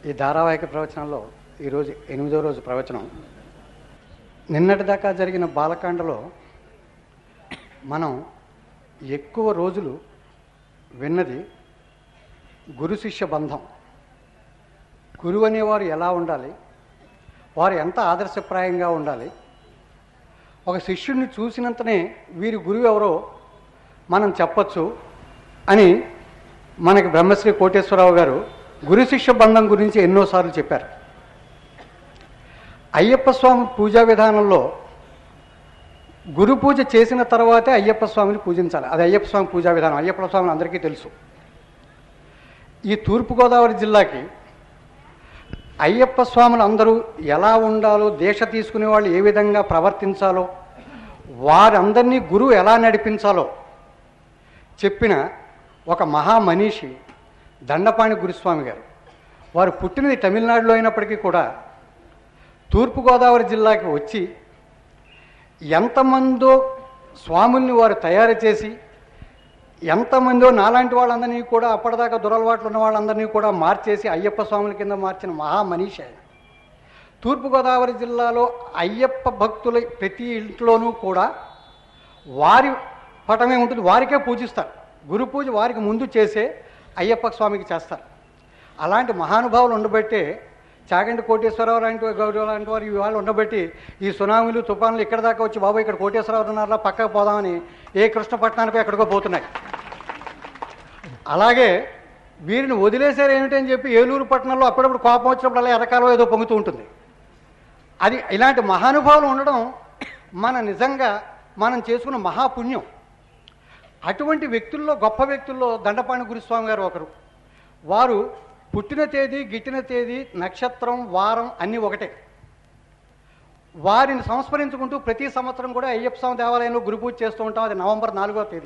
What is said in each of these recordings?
ఈ ధారావాహిక ప్రవచనంలో ఈరోజు ఎనిమిదో రోజు ప్రవచనం నిన్నటి దాకా జరిగిన బాలకాండలో మనం ఎక్కువ రోజులు విన్నది గురు శిష్య బంధం గురువు అనేవారు ఎలా ఉండాలి వారు ఎంత ఆదర్శప్రాయంగా ఉండాలి ఒక శిష్యుడిని చూసినంతనే వీరి గురువు ఎవరో మనం చెప్పచ్చు అని మనకి బ్రహ్మశ్రీ కోటేశ్వరరావు గారు గురు శిష్య బంధం గురించి ఎన్నోసార్లు చెప్పారు అయ్యప్ప స్వామి పూజా విధానంలో గురు పూజ చేసిన తర్వాతే అయ్యప్ప స్వామిని పూజించాలి అది అయ్యప్ప స్వామి పూజా విధానం అయ్యప్ప స్వామిని అందరికీ తెలుసు ఈ తూర్పుగోదావరి జిల్లాకి అయ్యప్ప స్వాములు అందరూ ఎలా ఉండాలో దీక్ష తీసుకునే వాళ్ళు ఏ విధంగా ప్రవర్తించాలో వారందరినీ గురువు ఎలా నడిపించాలో చెప్పిన ఒక మహామనీషి దండపాణి గురుస్వామి గారు వారు పుట్టినది తమిళనాడులో అయినప్పటికీ కూడా తూర్పుగోదావరి జిల్లాకి వచ్చి ఎంతమందో స్వాముల్ని వారు తయారు చేసి ఎంతమందో నాలాంటి వాళ్ళందరినీ కూడా అప్పటిదాకా దురలవాట్లు ఉన్న వాళ్ళందరినీ కూడా మార్చేసి అయ్యప్ప స్వాముల కింద మార్చిన మహామనీషి ఆయన తూర్పుగోదావరి జిల్లాలో అయ్యప్ప భక్తుల ప్రతి ఇంట్లోనూ కూడా వారి పటమే ఉంటుంది వారికే పూజిస్తారు గురు పూజ వారికి ముందు చేసే అయ్యప్ప స్వామికి చేస్తారు అలాంటి మహానుభావులు ఉండబట్టే చాగంటి కోటేశ్వరరావు లాంటి గౌరవ లాంటి వారు ఇవాళ ఉండబట్టి ఈ సునామీలు తుఫాన్లు ఇక్కడ దాకా వచ్చి బాబు ఇక్కడ కోటేశ్వరరావు ఉన్నారా పక్కకు పోదామని ఏ కృష్ణపట్నానికి ఎక్కడికో పోతున్నాయి అలాగే వీరిని వదిలేశారు ఏమిటని చెప్పి ఏలూరు పట్టణంలో అప్పుడప్పుడు కోపం వచ్చినప్పుడల్లా ఎరకాలో ఏదో పొంగుతూ ఉంటుంది అది ఇలాంటి మహానుభావులు ఉండడం మన నిజంగా మనం చేసుకున్న మహాపుణ్యం అటువంటి వ్యక్తుల్లో గొప్ప వ్యక్తుల్లో దండపాణి గురుస్వామి గారు ఒకరు వారు పుట్టిన తేదీ గిట్టిన తేదీ నక్షత్రం వారం అన్నీ ఒకటే వారిని సంస్మరించుకుంటూ ప్రతి సంవత్సరం కూడా అయ్యప్ప స్వామి దేవాలయంలో గురు పూజ చేస్తూ ఉంటాం అది నవంబర్ నాలుగో తేదీ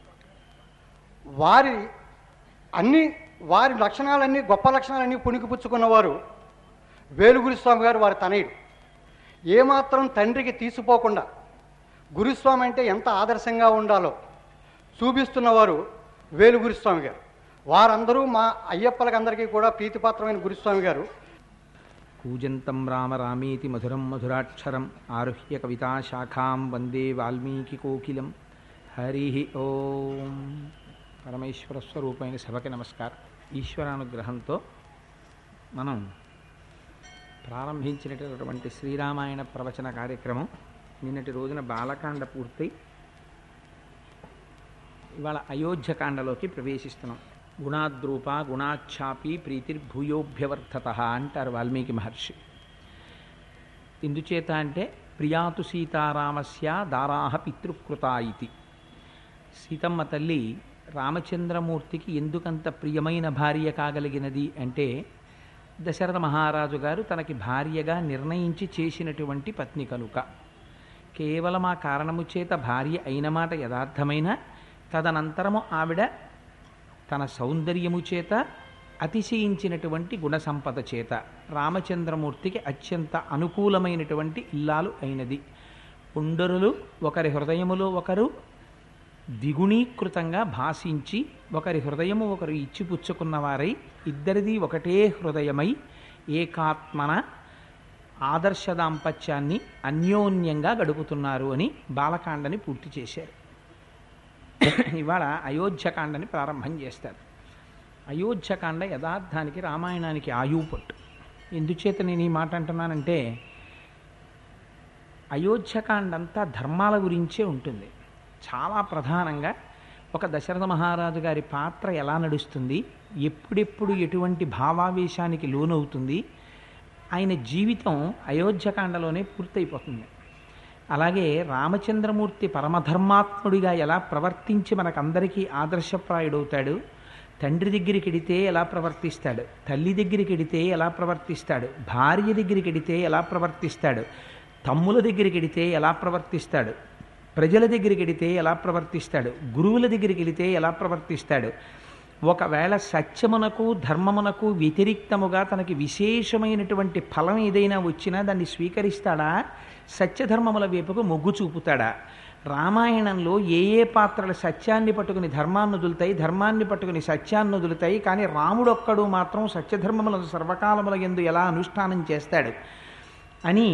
వారి అన్ని వారి లక్షణాలన్నీ గొప్ప లక్షణాలన్నీ పుణికిపుచ్చుకున్నవారు వేలుగురి స్వామి గారు వారి తనయుడు ఏమాత్రం తండ్రికి తీసిపోకుండా గురుస్వామి అంటే ఎంత ఆదర్శంగా ఉండాలో చూపిస్తున్నవారు వేలుగురి స్వామి గారు వారందరూ మా అయ్యప్పలకందరికీ కూడా ప్రీతిపాత్రమైన గురుస్వామి గారు కూజంతం రామ రామేతి మధురం మధురాక్షరం ఆరుహ్య కవితా శాఖాం వందే వాల్మీకి కోకిలం హరి ఓం పరమేశ్వర స్వరూపమైన సభకి నమస్కారం ఈశ్వరానుగ్రహంతో మనం ప్రారంభించినటువంటి శ్రీరామాయణ ప్రవచన కార్యక్రమం నిన్నటి రోజున బాలకాండ పూర్తయి ఇవాళ అయోధ్యకాండలోకి ప్రవేశిస్తున్నాం గుణాద్రూప గుణాఛాపి ప్రీతిర్భూయోభ్యవర్ధత అంటారు వాల్మీకి మహర్షి ఎందుచేత అంటే ప్రియాతు సీతారామస్య దారాహ పితృకృత ఇతి సీతమ్మ తల్లి రామచంద్రమూర్తికి ఎందుకంత ప్రియమైన భార్య కాగలిగినది అంటే దశరథ మహారాజు గారు తనకి భార్యగా నిర్ణయించి చేసినటువంటి పత్ని కనుక కేవలం ఆ కారణము చేత భార్య అయిన మాట యథార్థమైన తదనంతరము ఆవిడ తన సౌందర్యము చేత అతిశయించినటువంటి గుణసంపద చేత రామచంద్రమూర్తికి అత్యంత అనుకూలమైనటువంటి ఇల్లాలు అయినది పుండరులు ఒకరి హృదయములో ఒకరు దిగుణీకృతంగా భాషించి ఒకరి హృదయము ఒకరు ఇచ్చిపుచ్చుకున్నవారై ఇద్దరిది ఒకటే హృదయమై ఏకాత్మన ఆదర్శ దాంపత్యాన్ని అన్యోన్యంగా గడుపుతున్నారు అని బాలకాండని పూర్తి చేశారు ఇవాళ అయోధ్యకాండని ప్రారంభం చేస్తారు అయోధ్యకాండ యథార్థానికి రామాయణానికి ఆయువు పట్టు ఎందుచేత నేను ఈ మాట అంటున్నానంటే అయోధ్యకాండ అంతా ధర్మాల గురించే ఉంటుంది చాలా ప్రధానంగా ఒక దశరథ మహారాజు గారి పాత్ర ఎలా నడుస్తుంది ఎప్పుడెప్పుడు ఎటువంటి భావావేశానికి లోనవుతుంది ఆయన జీవితం అయోధ్యకాండలోనే పూర్తయిపోతుంది అలాగే రామచంద్రమూర్తి పరమధర్మాత్ముడిగా ఎలా ప్రవర్తించి మనకందరికీ ఆదర్శప్రాయుడవుతాడు తండ్రి దగ్గరికి ఎడితే ఎలా ప్రవర్తిస్తాడు తల్లి దగ్గరికి ఎడితే ఎలా ప్రవర్తిస్తాడు భార్య దగ్గరికి ఎడితే ఎలా ప్రవర్తిస్తాడు తమ్ముల దగ్గరికి ఎడితే ఎలా ప్రవర్తిస్తాడు ప్రజల దగ్గరికి ఎడితే ఎలా ప్రవర్తిస్తాడు గురువుల దగ్గరికి వెళితే ఎలా ప్రవర్తిస్తాడు ఒకవేళ సత్యమునకు ధర్మమునకు వ్యతిరిక్తముగా తనకి విశేషమైనటువంటి ఫలం ఏదైనా వచ్చినా దాన్ని స్వీకరిస్తాడా సత్యధర్మముల వైపుకు మొగ్గు చూపుతాడా రామాయణంలో ఏ ఏ పాత్రలు సత్యాన్ని పట్టుకుని ధర్మాన్ని వదులుతాయి ధర్మాన్ని పట్టుకుని సత్యాన్ని వదులుతాయి కానీ రాముడొక్కడు మాత్రం సత్యధర్మములను సర్వకాలముల ఎందు ఎలా అనుష్ఠానం చేస్తాడు అని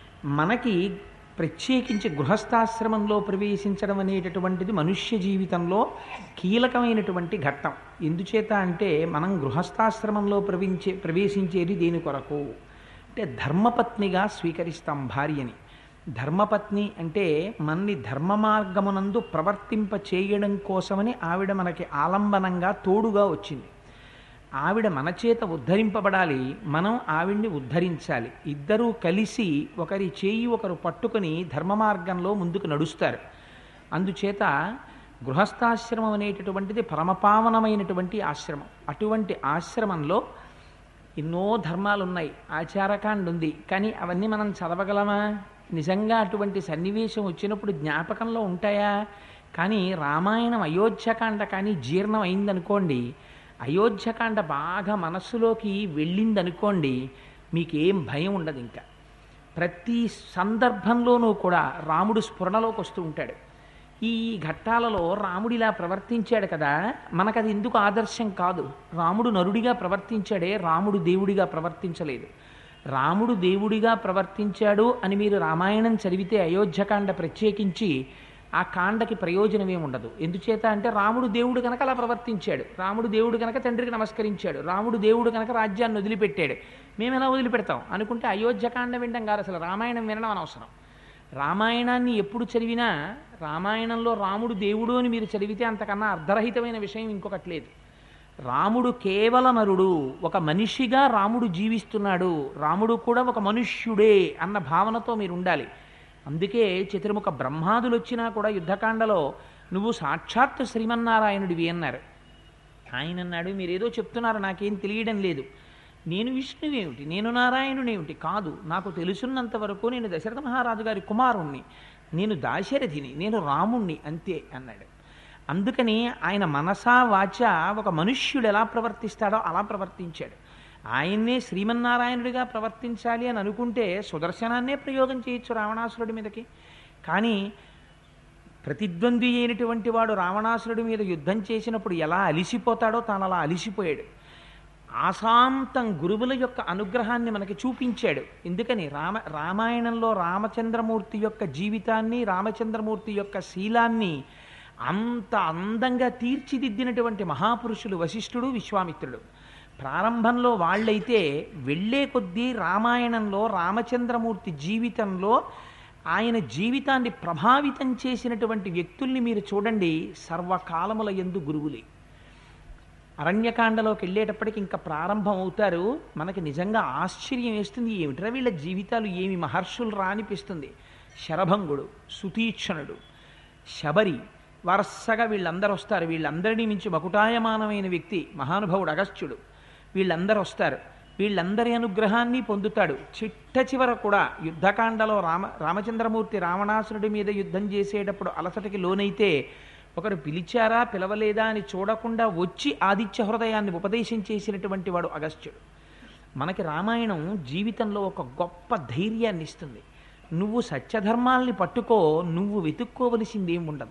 మనకి ప్రత్యేకించి గృహస్థాశ్రమంలో ప్రవేశించడం అనేటటువంటిది మనుష్య జీవితంలో కీలకమైనటువంటి ఘట్టం ఎందుచేత అంటే మనం గృహస్థాశ్రమంలో ప్రవేశించే ప్రవేశించేది దేని కొరకు అంటే ధర్మపత్నిగా స్వీకరిస్తాం భార్యని ధర్మపత్ని అంటే మన్ని ధర్మ మార్గమునందు ప్రవర్తింప చేయడం కోసమని ఆవిడ మనకి ఆలంబనంగా తోడుగా వచ్చింది ఆవిడ మన చేత ఉద్ధరింపబడాలి మనం ఆవిడ్ని ఉద్ధరించాలి ఇద్దరూ కలిసి ఒకరి చేయి ఒకరు పట్టుకొని ధర్మ మార్గంలో ముందుకు నడుస్తారు అందుచేత గృహస్థాశ్రమం అనేటటువంటిది పరమపావనమైనటువంటి ఆశ్రమం అటువంటి ఆశ్రమంలో ఎన్నో ధర్మాలు ఉన్నాయి ఆచారకాండ ఉంది కానీ అవన్నీ మనం చదవగలమా నిజంగా అటువంటి సన్నివేశం వచ్చినప్పుడు జ్ఞాపకంలో ఉంటాయా కానీ రామాయణం అయోధ్యకాండ కానీ జీర్ణం అయిందనుకోండి అయోధ్యకాండ బాగా మనస్సులోకి వెళ్ళిందనుకోండి మీకేం భయం ఉండదు ఇంకా ప్రతి సందర్భంలోనూ కూడా రాముడు స్ఫురణలోకి వస్తూ ఉంటాడు ఈ ఘట్టాలలో రాముడు ఇలా ప్రవర్తించాడు కదా మనకది ఎందుకు ఆదర్శం కాదు రాముడు నరుడిగా ప్రవర్తించాడే రాముడు దేవుడిగా ప్రవర్తించలేదు రాముడు దేవుడిగా ప్రవర్తించాడు అని మీరు రామాయణం చదివితే అయోధ్యకాండ ప్రత్యేకించి ఆ కాండకి ప్రయోజనమే ఉండదు ఎందుచేత అంటే రాముడు దేవుడు కనుక అలా ప్రవర్తించాడు రాముడు దేవుడు కనుక తండ్రికి నమస్కరించాడు రాముడు దేవుడు కనుక రాజ్యాన్ని వదిలిపెట్టాడు మేము ఎలా వదిలిపెడతాం అనుకుంటే అయోధ్యకాండ వినడం కాదు అసలు రామాయణం వినడం అనవసరం రామాయణాన్ని ఎప్పుడు చదివినా రామాయణంలో రాముడు దేవుడు అని మీరు చదివితే అంతకన్నా అర్ధరహితమైన విషయం ఇంకొకటి లేదు రాముడు కేవల నరుడు ఒక మనిషిగా రాముడు జీవిస్తున్నాడు రాముడు కూడా ఒక మనుష్యుడే అన్న భావనతో మీరు ఉండాలి అందుకే చతుర్ముఖ బ్రహ్మాదులు వచ్చినా కూడా యుద్ధకాండలో నువ్వు సాక్షాత్ శ్రీమన్నారాయణుడివి అన్నారు ఆయన అన్నాడు మీరేదో చెప్తున్నారు నాకేం తెలియడం లేదు నేను విష్ణువేమిటి నేను నారాయణునేమిటి కాదు నాకు తెలుసున్నంత వరకు నేను దశరథ మహారాజు గారి కుమారుణ్ణి నేను దాశరథిని నేను రాముణ్ణి అంతే అన్నాడు అందుకని ఆయన మనసా వాచ ఒక మనుష్యుడు ఎలా ప్రవర్తిస్తాడో అలా ప్రవర్తించాడు ఆయన్నే శ్రీమన్నారాయణుడిగా ప్రవర్తించాలి అని అనుకుంటే సుదర్శనాన్నే ప్రయోగం చేయొచ్చు రావణాసురుడి మీదకి కానీ ప్రతిద్వంద్వి అయినటువంటి వాడు రావణాసురుడి మీద యుద్ధం చేసినప్పుడు ఎలా అలిసిపోతాడో తాను అలా అలిసిపోయాడు ఆశాంతం గురువుల యొక్క అనుగ్రహాన్ని మనకి చూపించాడు ఎందుకని రామ రామాయణంలో రామచంద్రమూర్తి యొక్క జీవితాన్ని రామచంద్రమూర్తి యొక్క శీలాన్ని అంత అందంగా తీర్చిదిద్దినటువంటి మహాపురుషులు వశిష్ఠుడు విశ్వామిత్రుడు ప్రారంభంలో వాళ్ళైతే వెళ్ళే కొద్దీ రామాయణంలో రామచంద్రమూర్తి జీవితంలో ఆయన జీవితాన్ని ప్రభావితం చేసినటువంటి వ్యక్తుల్ని మీరు చూడండి సర్వకాలముల ఎందు గురువులే అరణ్యకాండలోకి వెళ్ళేటప్పటికి ఇంకా ప్రారంభం అవుతారు మనకి నిజంగా ఆశ్చర్యం వేస్తుంది ఏమిట్రా వీళ్ళ జీవితాలు ఏమి మహర్షులు రా అనిపిస్తుంది శరభంగుడు సుతీక్షణుడు శబరి వరుసగా వీళ్ళందరూ వస్తారు వీళ్ళందరినీ మించి మకుటాయమానమైన వ్యక్తి మహానుభావుడు అగస్త్యుడు వీళ్ళందరూ వస్తారు వీళ్ళందరి అనుగ్రహాన్ని పొందుతాడు చిట్ట చివర కూడా యుద్ధకాండలో రామ రామచంద్రమూర్తి రావణాసురుడి మీద యుద్ధం చేసేటప్పుడు అలసటకి లోనైతే ఒకరు పిలిచారా పిలవలేదా అని చూడకుండా వచ్చి ఆదిత్య హృదయాన్ని ఉపదేశం చేసినటువంటి వాడు అగస్త్యుడు మనకి రామాయణం జీవితంలో ఒక గొప్ప ధైర్యాన్ని ఇస్తుంది నువ్వు సత్యధర్మాల్ని పట్టుకో నువ్వు వెతుక్కోవలసిందేం ఉండదు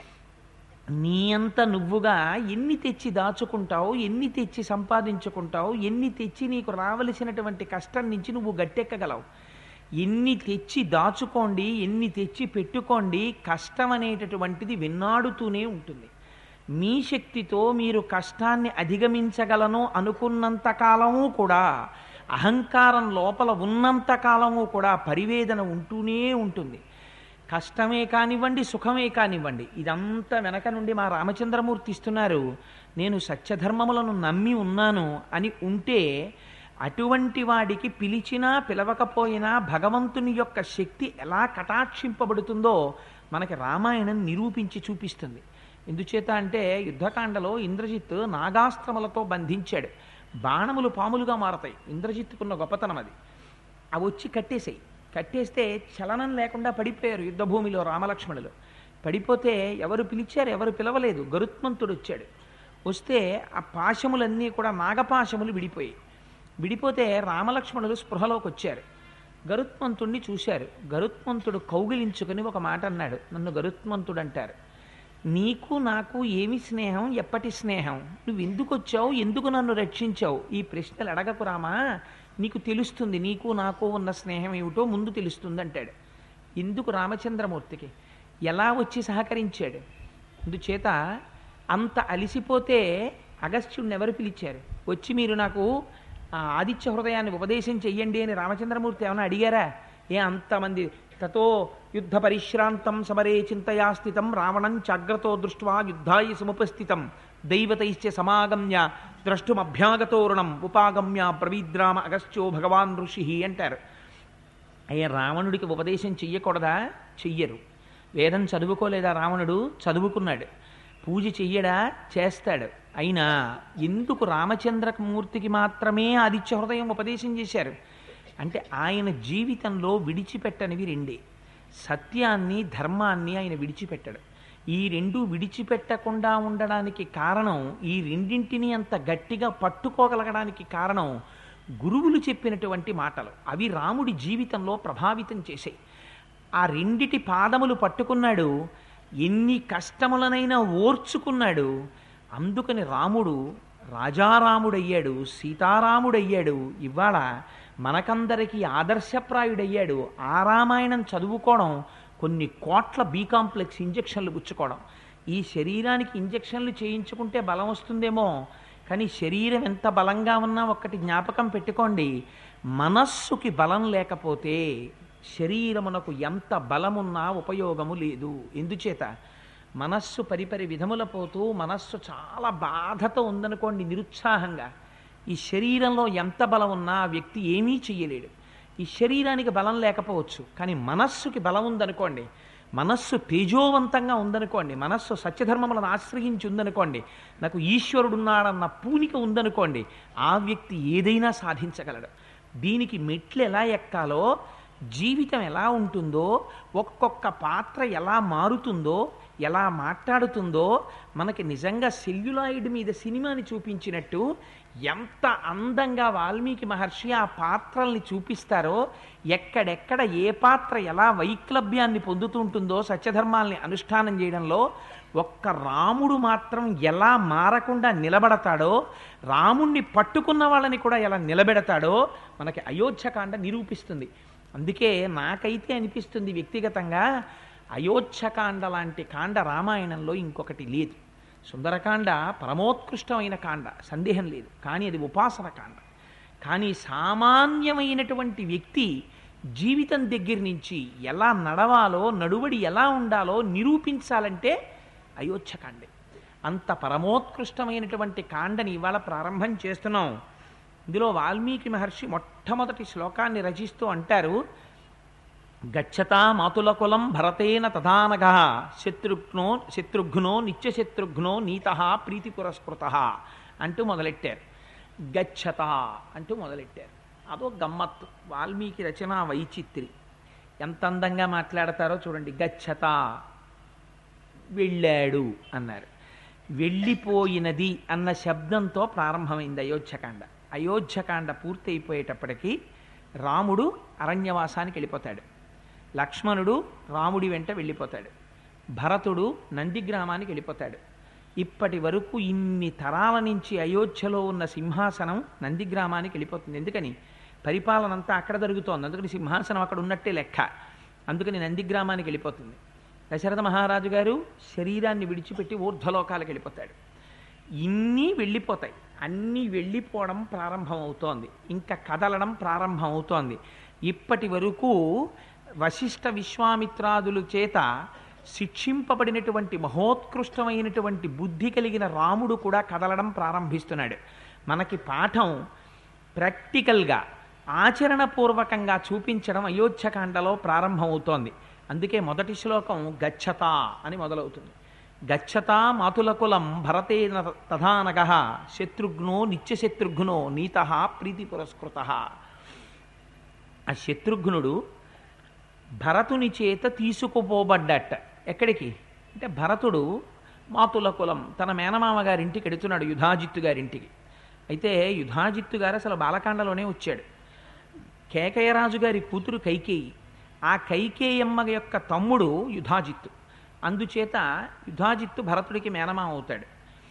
నీ అంత నువ్వుగా ఎన్ని తెచ్చి దాచుకుంటావు ఎన్ని తెచ్చి సంపాదించుకుంటావు ఎన్ని తెచ్చి నీకు రావలసినటువంటి కష్టం నుంచి నువ్వు గట్టెక్కగలవు ఎన్ని తెచ్చి దాచుకోండి ఎన్ని తెచ్చి పెట్టుకోండి కష్టం అనేటటువంటిది వెన్నాడుతూనే ఉంటుంది మీ శక్తితో మీరు కష్టాన్ని అధిగమించగలను అనుకున్నంత కాలము కూడా అహంకారం లోపల ఉన్నంత కాలము కూడా పరివేదన ఉంటూనే ఉంటుంది కష్టమే కానివ్వండి సుఖమే కానివ్వండి ఇదంతా వెనక నుండి మా రామచంద్రమూర్తి ఇస్తున్నారు నేను సత్యధర్మములను నమ్మి ఉన్నాను అని ఉంటే అటువంటి వాడికి పిలిచినా పిలవకపోయినా భగవంతుని యొక్క శక్తి ఎలా కటాక్షింపబడుతుందో మనకి రామాయణం నిరూపించి చూపిస్తుంది ఎందుచేత అంటే యుద్ధకాండలో ఇంద్రజిత్ నాగాస్త్రములతో బంధించాడు బాణములు పాములుగా మారతాయి ఇంద్రజిత్తుకున్న గొప్పతనం అది అవి వచ్చి కట్టేసాయి కట్టేస్తే చలనం లేకుండా పడిపోయారు యుద్ధభూమిలో రామలక్ష్మణులు పడిపోతే ఎవరు పిలిచారు ఎవరు పిలవలేదు గరుత్మంతుడు వచ్చాడు వస్తే ఆ పాశములన్నీ కూడా నాగపాశములు విడిపోయాయి విడిపోతే రామలక్ష్మణులు స్పృహలోకి వచ్చారు గరుత్మంతుణ్ణి చూశారు గరుత్మంతుడు కౌగిలించుకుని ఒక మాట అన్నాడు నన్ను గరుత్మంతుడు అంటారు నీకు నాకు ఏమి స్నేహం ఎప్పటి స్నేహం నువ్వు ఎందుకు వచ్చావు ఎందుకు నన్ను రక్షించావు ఈ ప్రశ్నలు అడగకు రామా నీకు తెలుస్తుంది నీకు నాకు ఉన్న స్నేహం ఏమిటో ముందు తెలుస్తుంది అంటాడు ఎందుకు రామచంద్రమూర్తికి ఎలా వచ్చి సహకరించాడు అందుచేత అంత అలిసిపోతే అగస్త్యుడిని ఎవరు పిలిచారు వచ్చి మీరు నాకు ఆ ఆదిత్య హృదయాన్ని ఉపదేశం చెయ్యండి అని రామచంద్రమూర్తి ఏమైనా అడిగారా ఏ అంతమంది తతో యుద్ధ పరిశ్రాంతం సమరే చింతయా స్థితం రావణం చాగ్రతో దృష్ట్వా యుద్ధాయ సముపస్థితం దైవతైశ్చ సమాగమ్య ద్రష్టుమభ్యాగతోరుణం ఉపాగమ్య ప్రవీద్రామ అగస్త్యో భగవాన్ ఋషి అంటారు అయ్యా రావణుడికి ఉపదేశం చెయ్యకూడదా చెయ్యరు వేదం చదువుకోలేదా రావణుడు చదువుకున్నాడు పూజ చెయ్యడా చేస్తాడు అయినా ఎందుకు రామచంద్రమూర్తికి మాత్రమే ఆదిత్య హృదయం ఉపదేశం చేశారు అంటే ఆయన జీవితంలో విడిచిపెట్టనివి రెండే సత్యాన్ని ధర్మాన్ని ఆయన విడిచిపెట్టాడు ఈ రెండు విడిచిపెట్టకుండా ఉండడానికి కారణం ఈ రెండింటిని అంత గట్టిగా పట్టుకోగలగడానికి కారణం గురువులు చెప్పినటువంటి మాటలు అవి రాముడి జీవితంలో ప్రభావితం చేశాయి ఆ రెండిటి పాదములు పట్టుకున్నాడు ఎన్ని కష్టములనైనా ఓర్చుకున్నాడు అందుకని రాముడు రాజారాముడయ్యాడు సీతారాముడయ్యాడు ఇవాళ మనకందరికీ ఆదర్శప్రాయుడయ్యాడు ఆ రామాయణం చదువుకోవడం కొన్ని కోట్ల బీ కాంప్లెక్స్ ఇంజక్షన్లు పుచ్చుకోవడం ఈ శరీరానికి ఇంజక్షన్లు చేయించుకుంటే బలం వస్తుందేమో కానీ శరీరం ఎంత బలంగా ఉన్నా ఒక్కటి జ్ఞాపకం పెట్టుకోండి మనస్సుకి బలం లేకపోతే శరీరమునకు ఎంత బలమున్నా ఉపయోగము లేదు ఎందుచేత మనస్సు పరిపరి విధముల పోతూ మనస్సు చాలా బాధతో ఉందనుకోండి నిరుత్సాహంగా ఈ శరీరంలో ఎంత బలం ఉన్నా ఆ వ్యక్తి ఏమీ చెయ్యలేడు ఈ శరీరానికి బలం లేకపోవచ్చు కానీ మనస్సుకి బలం ఉందనుకోండి మనస్సు తేజోవంతంగా ఉందనుకోండి మనస్సు సత్యధర్మములను ఆశ్రయించి ఉందనుకోండి నాకు ఈశ్వరుడున్నాడన్న పూనిక ఉందనుకోండి ఆ వ్యక్తి ఏదైనా సాధించగలడు దీనికి మెట్లు ఎలా ఎక్కాలో జీవితం ఎలా ఉంటుందో ఒక్కొక్క పాత్ర ఎలా మారుతుందో ఎలా మాట్లాడుతుందో మనకి నిజంగా సెల్యులాయిడ్ మీద సినిమాని చూపించినట్టు ఎంత అందంగా వాల్మీకి మహర్షి ఆ పాత్రల్ని చూపిస్తారో ఎక్కడెక్కడ ఏ పాత్ర ఎలా వైక్లభ్యాన్ని పొందుతుంటుందో సత్యధర్మాల్ని అనుష్ఠానం చేయడంలో ఒక్క రాముడు మాత్రం ఎలా మారకుండా నిలబడతాడో రాముణ్ణి పట్టుకున్న వాళ్ళని కూడా ఎలా నిలబెడతాడో మనకి అయోధ్యకాండ నిరూపిస్తుంది అందుకే నాకైతే అనిపిస్తుంది వ్యక్తిగతంగా అయోధ్యకాండ లాంటి కాండ రామాయణంలో ఇంకొకటి లేదు సుందరకాండ పరమోత్కృష్టమైన కాండ సందేహం లేదు కానీ అది ఉపాసన కాండ కానీ సామాన్యమైనటువంటి వ్యక్తి జీవితం దగ్గర నుంచి ఎలా నడవాలో నడువడి ఎలా ఉండాలో నిరూపించాలంటే అయోధ్యకాండే అంత పరమోత్కృష్టమైనటువంటి కాండని ఇవాళ ప్రారంభం చేస్తున్నాం ఇందులో వాల్మీకి మహర్షి మొట్టమొదటి శ్లోకాన్ని రచిస్తూ అంటారు గచ్చతా మాతుల కులం భరతేన తథానగ శత్రుఘ్నో శత్రుఘ్నో నిత్యశత్రుఘ్నో నీత ప్రీతి పురస్కృత అంటూ మొదలెట్టారు గచ్చత అంటూ మొదలెట్టారు అదో గమ్మత్తు వాల్మీకి రచన వైచిత్రి ఎంత అందంగా మాట్లాడతారో చూడండి గచ్చత వెళ్ళాడు అన్నారు వెళ్ళిపోయినది అన్న శబ్దంతో ప్రారంభమైంది అయోధ్యకాండ అయోధ్యకాండ పూర్తయిపోయేటప్పటికీ రాముడు అరణ్యవాసానికి వెళ్ళిపోతాడు లక్ష్మణుడు రాముడి వెంట వెళ్ళిపోతాడు భరతుడు నందిగ్రామానికి వెళ్ళిపోతాడు ఇప్పటి వరకు ఇన్ని తరాల నుంచి అయోధ్యలో ఉన్న సింహాసనం నందిగ్రామానికి వెళ్ళిపోతుంది ఎందుకని పరిపాలన అంతా అక్కడ జరుగుతోంది అందుకని సింహాసనం అక్కడ ఉన్నట్టే లెక్క అందుకని నందిగ్రామానికి వెళ్ళిపోతుంది దశరథ మహారాజు గారు శరీరాన్ని విడిచిపెట్టి ఊర్ధ్వలోకాలకు వెళ్ళిపోతాడు ఇన్ని వెళ్ళిపోతాయి అన్నీ వెళ్ళిపోవడం ప్రారంభమవుతోంది ఇంకా కదలడం ప్రారంభమవుతోంది ఇప్పటి వరకు వశిష్ఠ విశ్వామిత్రాదుల చేత శిక్షింపబడినటువంటి మహోత్కృష్టమైనటువంటి బుద్ధి కలిగిన రాముడు కూడా కదలడం ప్రారంభిస్తున్నాడు మనకి పాఠం ప్రాక్టికల్గా ఆచరణపూర్వకంగా చూపించడం అయోధ్యకాండలో ప్రారంభమవుతోంది అందుకే మొదటి శ్లోకం గచ్చత అని మొదలవుతుంది గచ్చత మాతులకులం భరతేన తథానగ శత్రుఘ్నో నిత్యశత్రుఘ్నో నీత ప్రీతి పురస్కృత ఆ శత్రుఘ్నుడు భరతుని చేత తీసుకుపోబడ్డట ఎక్కడికి అంటే భరతుడు మాతుల కులం తన మేనమామ గారింటికి ఎడుతున్నాడు యుధాజిత్తు గారింటికి అయితే యుధాజిత్తు గారు అసలు బాలకాండలోనే వచ్చాడు కేకయరాజు గారి కూతురు కైకేయి ఆ కైకేయమ్మ యొక్క తమ్ముడు యుధాజిత్తు అందుచేత యుధాజిత్తు భరతుడికి మేనమామ అవుతాడు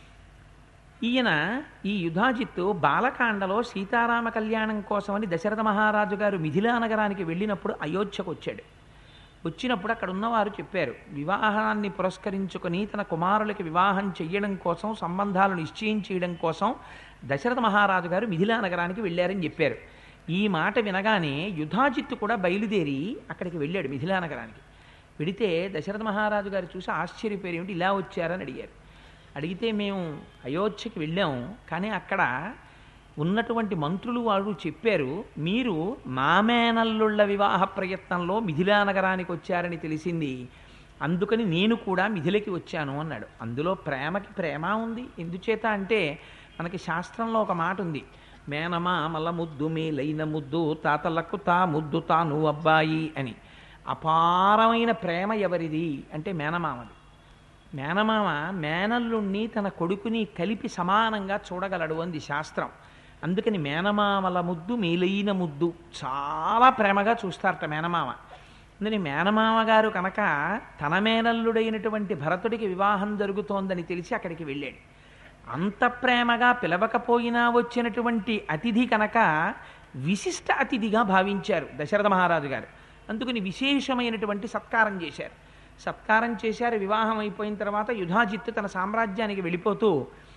ఈయన ఈ యుధాజిత్తు బాలకాండలో సీతారామ కళ్యాణం కోసమని దశరథ మహారాజు గారు మిథిలా నగరానికి వెళ్ళినప్పుడు అయోధ్యకు వచ్చాడు వచ్చినప్పుడు అక్కడ ఉన్నవారు చెప్పారు వివాహాన్ని పురస్కరించుకొని తన కుమారులకి వివాహం చెయ్యడం కోసం సంబంధాలు నిశ్చయం చేయడం కోసం దశరథ మహారాజు గారు మిథిలా నగరానికి వెళ్ళారని చెప్పారు ఈ మాట వినగానే యుధాజిత్తు కూడా బయలుదేరి అక్కడికి వెళ్ళాడు మిథిలా నగరానికి వెడితే దశరథ మహారాజు గారు చూసి ఆశ్చర్యపోయారు ఏమిటి ఇలా వచ్చారని అడిగారు అడిగితే మేము అయోధ్యకి వెళ్ళాం కానీ అక్కడ ఉన్నటువంటి మంత్రులు వారు చెప్పారు మీరు మామేనల్లుళ్ళ వివాహ ప్రయత్నంలో మిథిలా నగరానికి వచ్చారని తెలిసింది అందుకని నేను కూడా మిథిలకి వచ్చాను అన్నాడు అందులో ప్రేమకి ప్రేమ ఉంది ఎందుచేత అంటే మనకి శాస్త్రంలో ఒక మాట ఉంది మేనమా మల్ల ముద్దు మేలైన ముద్దు తాతలకు తా ముద్దు తాను అబ్బాయి అని అపారమైన ప్రేమ ఎవరిది అంటే మేనమామది మేనమామ మేనల్లుణ్ణి తన కొడుకుని కలిపి సమానంగా చూడగలడు అంది శాస్త్రం అందుకని మేనమామల ముద్దు మేలైన ముద్దు చాలా ప్రేమగా చూస్తారట మేనమామ అందుకని మేనమామ గారు కనుక తన మేనల్లుడైనటువంటి భరతుడికి వివాహం జరుగుతోందని తెలిసి అక్కడికి వెళ్ళాడు అంత ప్రేమగా పిలవకపోయినా వచ్చినటువంటి అతిథి కనుక విశిష్ట అతిథిగా భావించారు దశరథ మహారాజు గారు అందుకని విశేషమైనటువంటి సత్కారం చేశారు సత్కారం చేశారు వివాహం అయిపోయిన తర్వాత యుధాజిత్తు తన సామ్రాజ్యానికి వెళ్ళిపోతూ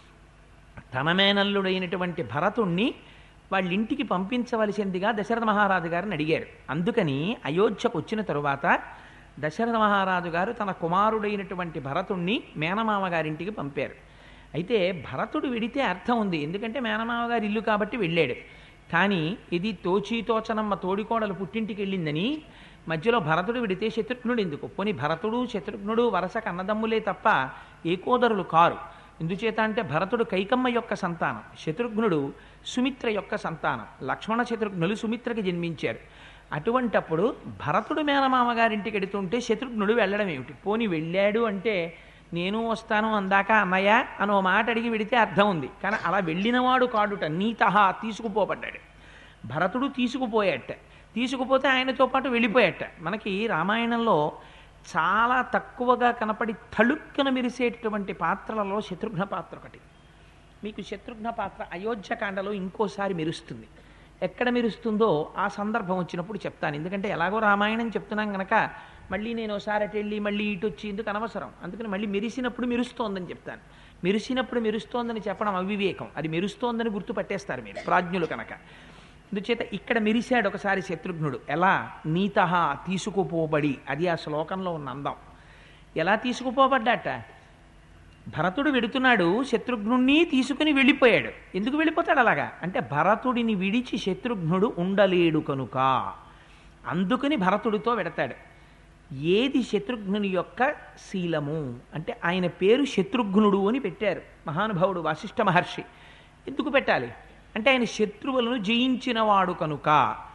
తన మేనల్లుడైనటువంటి భరతుణ్ణి వాళ్ళ ఇంటికి పంపించవలసిందిగా దశరథ మహారాజు గారిని అడిగారు అందుకని అయోధ్యకు వచ్చిన తరువాత దశరథ మహారాజు గారు తన కుమారుడైనటువంటి భరతుణ్ణి మేనమామ గారింటికి పంపారు అయితే భరతుడు విడితే అర్థం ఉంది ఎందుకంటే మేనమామ గారి ఇల్లు కాబట్టి వెళ్ళాడు కానీ ఇది తోచి తోచనమ్మ తోడికోడలు పుట్టింటికి వెళ్ళిందని మధ్యలో భరతుడు విడితే శత్రుఘ్నుడు ఎందుకు పోని భరతుడు శత్రుఘ్నుడు వరసకు అన్నదమ్ములే తప్ప ఏకోదరులు కారు ఎందుచేత అంటే భరతుడు కైకమ్మ యొక్క సంతానం శత్రుఘ్నుడు సుమిత్ర యొక్క సంతానం లక్ష్మణ శత్రుఘ్నులు సుమిత్రకి జన్మించారు అటువంటప్పుడు భరతుడు మేనమామ గారింటికి ఎడుతుంటే శత్రుఘ్నుడు వెళ్ళడం ఏమిటి పోని వెళ్ళాడు అంటే నేను వస్తాను అందాక అన్నయ్య అని ఓ మాట అడిగి వెడితే అర్థం ఉంది కానీ అలా వెళ్ళినవాడు కాడుట నీతహా తీసుకుపోబడ్డాడు భరతుడు తీసుకుపోయాట తీసుకుపోతే ఆయనతో పాటు వెళ్ళిపోయాట మనకి రామాయణంలో చాలా తక్కువగా కనపడి తళుక్కున మెరిసేటటువంటి పాత్రలలో శత్రుఘ్న పాత్ర ఒకటి మీకు శత్రుఘ్న పాత్ర అయోధ్యకాండలో ఇంకోసారి మెరుస్తుంది ఎక్కడ మెరుస్తుందో ఆ సందర్భం వచ్చినప్పుడు చెప్తాను ఎందుకంటే ఎలాగో రామాయణం చెప్తున్నాం గనక మళ్ళీ నేను ఒకసారి అటు వెళ్ళి మళ్ళీ ఇటు వచ్చి ఎందుకు అనవసరం అందుకని మళ్ళీ మెరిసినప్పుడు మెరుస్తోందని చెప్తాను మెరిసినప్పుడు మెరుస్తోందని చెప్పడం అవివేకం అది మెరుస్తోందని గుర్తుపట్టేస్తారు మీరు ప్రాజ్ఞులు కనుక అందుచేత ఇక్కడ మెరిశాడు ఒకసారి శత్రుఘ్నుడు ఎలా నీత తీసుకుపోబడి అది ఆ శ్లోకంలో ఉన్న అందం ఎలా తీసుకుపోబడ్డాట భరతుడు వెడుతున్నాడు శత్రుఘ్నుణ్ణి తీసుకుని వెళ్ళిపోయాడు ఎందుకు వెళ్ళిపోతాడు అలాగా అంటే భరతుడిని విడిచి శత్రుఘ్నుడు ఉండలేడు కనుక అందుకని భరతుడితో వెడతాడు ఏది శత్రుఘ్నుని యొక్క శీలము అంటే ఆయన పేరు శత్రుఘ్నుడు అని పెట్టారు మహానుభావుడు వాసిష్ఠ మహర్షి ఎందుకు పెట్టాలి అంటే ఆయన శత్రువులను జయించినవాడు కనుక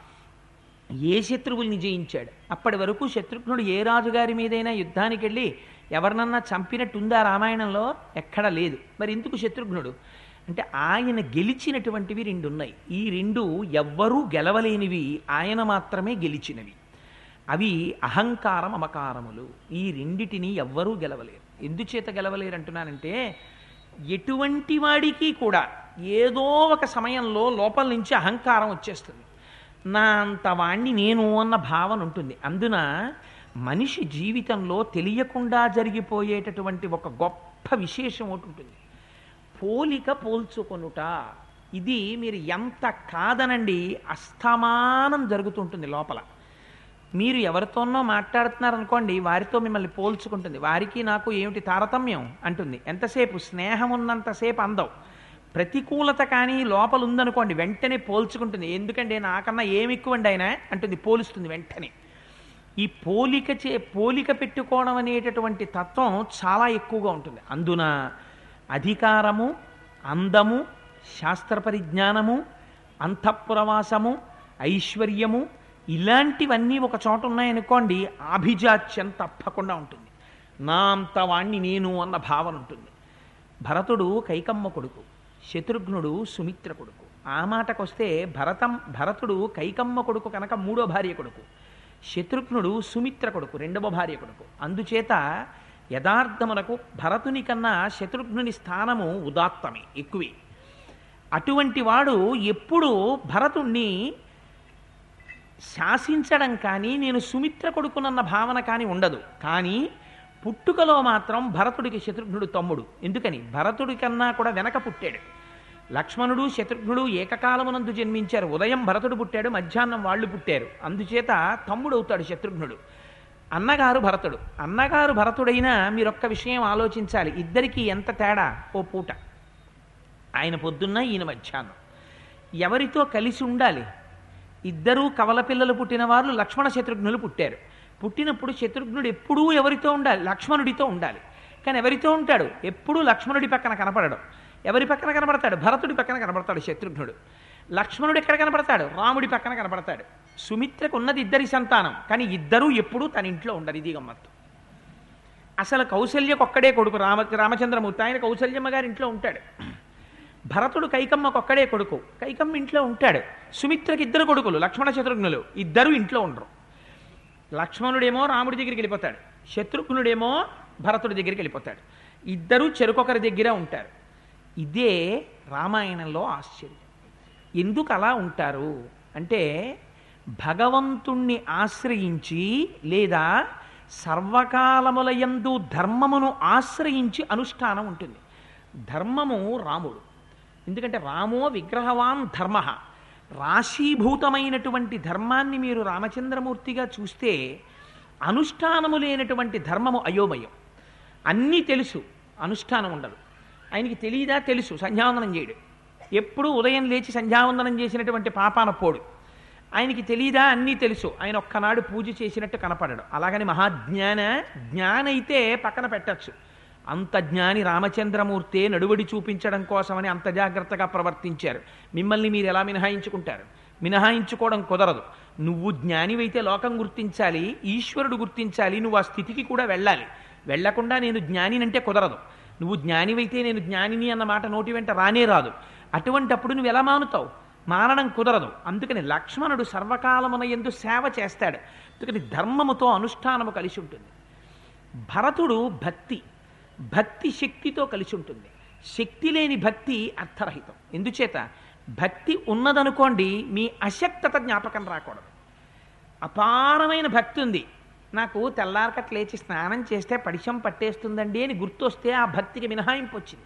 ఏ శత్రువుల్ని జయించాడు అప్పటి వరకు శత్రుఘ్నుడు ఏ రాజుగారి మీదైనా యుద్ధానికి వెళ్ళి ఎవరినన్నా చంపినట్టుందా రామాయణంలో ఎక్కడా లేదు మరి ఎందుకు శత్రుఘ్నుడు అంటే ఆయన గెలిచినటువంటివి రెండు ఉన్నాయి ఈ రెండు ఎవ్వరూ గెలవలేనివి ఆయన మాత్రమే గెలిచినవి అవి అహంకారం అమకారములు ఈ రెండిటిని ఎవ్వరూ గెలవలేరు ఎందుచేత గెలవలేరు అంటున్నానంటే ఎటువంటి వాడికి కూడా ఏదో ఒక సమయంలో లోపల నుంచి అహంకారం వచ్చేస్తుంది నా అంత వాణ్ణి నేను అన్న భావన ఉంటుంది అందున మనిషి జీవితంలో తెలియకుండా జరిగిపోయేటటువంటి ఒక గొప్ప విశేషం ఒకటి ఉంటుంది పోలిక పోల్చుకొనుట ఇది మీరు ఎంత కాదనండి అస్తమానం జరుగుతుంటుంది లోపల మీరు ఎవరితోనో మాట్లాడుతున్నారనుకోండి వారితో మిమ్మల్ని పోల్చుకుంటుంది వారికి నాకు ఏమిటి తారతమ్యం అంటుంది ఎంతసేపు స్నేహం ఉన్నంతసేపు అందం ప్రతికూలత కానీ లోపల ఉందనుకోండి వెంటనే పోల్చుకుంటుంది ఎందుకంటే నాకన్నా ఏమి ఎక్కువండి ఆయన అంటుంది పోలుస్తుంది వెంటనే ఈ పోలిక చే పోలిక పెట్టుకోవడం అనేటటువంటి తత్వం చాలా ఎక్కువగా ఉంటుంది అందున అధికారము అందము శాస్త్ర పరిజ్ఞానము అంతఃపురవాసము ఐశ్వర్యము ఇలాంటివన్నీ ఒక చోట ఉన్నాయనుకోండి ఆభిజాత్యం తప్పకుండా ఉంటుంది నా అంత వాణ్ణి నేను అన్న భావన ఉంటుంది భరతుడు కైకమ్మ కొడుకు శత్రుఘ్నుడు సుమిత్ర కొడుకు ఆ మాటకొస్తే భరతం భరతుడు కైకమ్మ కొడుకు కనుక మూడో భార్య కొడుకు శత్రుఘ్నుడు సుమిత్ర కొడుకు రెండవ భార్య కొడుకు అందుచేత యథార్థమునకు భరతుని కన్నా శత్రుఘ్నుని స్థానము ఉదాత్తమే ఎక్కువే అటువంటి వాడు ఎప్పుడూ భరతుణ్ణి శాసించడం కానీ నేను సుమిత్ర కొడుకునన్న భావన కానీ ఉండదు కానీ పుట్టుకలో మాత్రం భరతుడికి శత్రుఘ్నుడు తమ్ముడు ఎందుకని భరతుడి కన్నా కూడా వెనక పుట్టాడు లక్ష్మణుడు శత్రుఘ్నుడు ఏకకాలమునందు జన్మించారు ఉదయం భరతుడు పుట్టాడు మధ్యాహ్నం వాళ్ళు పుట్టారు అందుచేత తమ్ముడు అవుతాడు శత్రుఘ్నుడు అన్నగారు భరతుడు అన్నగారు భరతుడైనా మీరొక్క విషయం ఆలోచించాలి ఇద్దరికీ ఎంత తేడా ఓ పూట ఆయన పొద్దున్న ఈయన మధ్యాహ్నం ఎవరితో కలిసి ఉండాలి ఇద్దరూ కవల పిల్లలు పుట్టిన వారు లక్ష్మణ శత్రుఘ్నులు పుట్టారు పుట్టినప్పుడు శత్రుఘ్నుడు ఎప్పుడూ ఎవరితో ఉండాలి లక్ష్మణుడితో ఉండాలి కానీ ఎవరితో ఉంటాడు ఎప్పుడూ లక్ష్మణుడి పక్కన కనపడడం ఎవరి పక్కన కనపడతాడు భరతుడి పక్కన కనపడతాడు శత్రుఘ్నుడు లక్ష్మణుడు ఎక్కడ కనపడతాడు రాముడి పక్కన కనపడతాడు సుమిత్రకు ఉన్నది ఇద్దరి సంతానం కానీ ఇద్దరూ ఎప్పుడూ తన ఇంట్లో ఉండరు ఇది గమ్మత్తు అసలు కౌశల్యకు ఒక్కడే కొడుకు రామ రామచంద్రమూర్తి ఆయన కౌశల్యమ్మ గారి ఇంట్లో ఉంటాడు భరతుడు కైకమ్మకు ఒక్కడే కొడుకు కైకమ్మ ఇంట్లో ఉంటాడు సుమిత్రకి ఇద్దరు కొడుకులు లక్ష్మణ శత్రుఘ్నులు ఇద్దరు ఇంట్లో ఉండరు లక్ష్మణుడేమో రాముడి దగ్గరికి వెళ్ళిపోతాడు శత్రుఘ్నుడేమో భరతుడి దగ్గరికి వెళ్ళిపోతాడు ఇద్దరూ చెరుకొకరి దగ్గర ఉంటారు ఇదే రామాయణంలో ఆశ్చర్యం ఎందుకు అలా ఉంటారు అంటే భగవంతుణ్ణి ఆశ్రయించి లేదా సర్వకాలములయందు ధర్మమును ఆశ్రయించి అనుష్ఠానం ఉంటుంది ధర్మము రాముడు ఎందుకంటే రామో విగ్రహవాన్ ధర్మ రాశీభూతమైనటువంటి ధర్మాన్ని మీరు రామచంద్రమూర్తిగా చూస్తే అనుష్ఠానము లేనటువంటి ధర్మము అయోమయం అన్నీ తెలుసు అనుష్ఠానం ఉండదు ఆయనకి తెలియదా తెలుసు సంధ్యావందనం చేయడు ఎప్పుడూ ఉదయం లేచి సంధ్యావందనం చేసినటువంటి పాపాన పోడు ఆయనకి తెలియదా అన్నీ తెలుసు ఆయన ఒక్కనాడు పూజ చేసినట్టు కనపడడు అలాగని మహాజ్ఞాన జ్ఞానైతే పక్కన పెట్టచ్చు అంత జ్ఞాని రామచంద్రమూర్తే నడువడి చూపించడం కోసమని అంత జాగ్రత్తగా ప్రవర్తించారు మిమ్మల్ని మీరు ఎలా మినహాయించుకుంటారు మినహాయించుకోవడం కుదరదు నువ్వు జ్ఞానివైతే లోకం గుర్తించాలి ఈశ్వరుడు గుర్తించాలి నువ్వు ఆ స్థితికి కూడా వెళ్ళాలి వెళ్లకుండా నేను జ్ఞానినంటే కుదరదు నువ్వు జ్ఞానివైతే నేను జ్ఞానిని అన్న మాట నోటి వెంట రానే రాదు అటువంటప్పుడు నువ్వు ఎలా మానుతావు మానడం కుదరదు అందుకని లక్ష్మణుడు సర్వకాలమున ఎందు సేవ చేస్తాడు అందుకని ధర్మముతో అనుష్ఠానము కలిసి ఉంటుంది భరతుడు భక్తి భక్తి శక్తితో కలిసి ఉంటుంది శక్తి లేని భక్తి అర్థరహితం ఎందుచేత భక్తి ఉన్నదనుకోండి మీ అశక్తత జ్ఞాపకం రాకూడదు అపారమైన భక్తి ఉంది నాకు తెల్లారకట్ లేచి స్నానం చేస్తే పడిశం పట్టేస్తుందండి అని గుర్తొస్తే ఆ భక్తికి మినహాయింపు వచ్చింది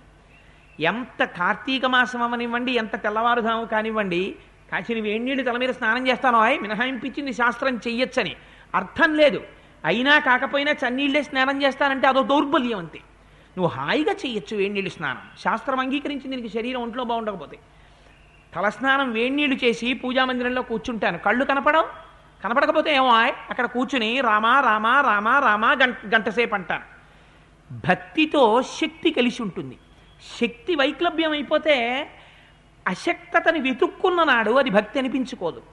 ఎంత కార్తీక మాసం అవనివ్వండి ఎంత తెల్లవారుధాము కానివ్వండి కాసిన వేణీళ్ళు తల మీద స్నానం చేస్తానో అయ్ మినహాయింపించింది శాస్త్రం చెయ్యొచ్చని అర్థం లేదు అయినా కాకపోయినా చన్నీళ్ళే స్నానం చేస్తానంటే అదో దౌర్బల్యం అంతే నువ్వు హాయిగా చెయ్యొచ్చు వేణీళ్ళు స్నానం శాస్త్రం అంగీకరించింది నీకు శరీరం ఒంట్లో బాగుండకపోతే తలస్నానం వేణీళ్ళు చేసి పూజా మందిరంలో కూర్చుంటాను కళ్ళు కనపడవు కనపడకపోతే ఏమో ఆయ్ అక్కడ కూర్చుని రామా రామా రామా రామా గంట గంటసేపు అంటాను భక్తితో శక్తి కలిసి ఉంటుంది శక్తి వైక్లభ్యం అయిపోతే అశక్తతని వెతుక్కున్న నాడు అది భక్తి అనిపించుకోదు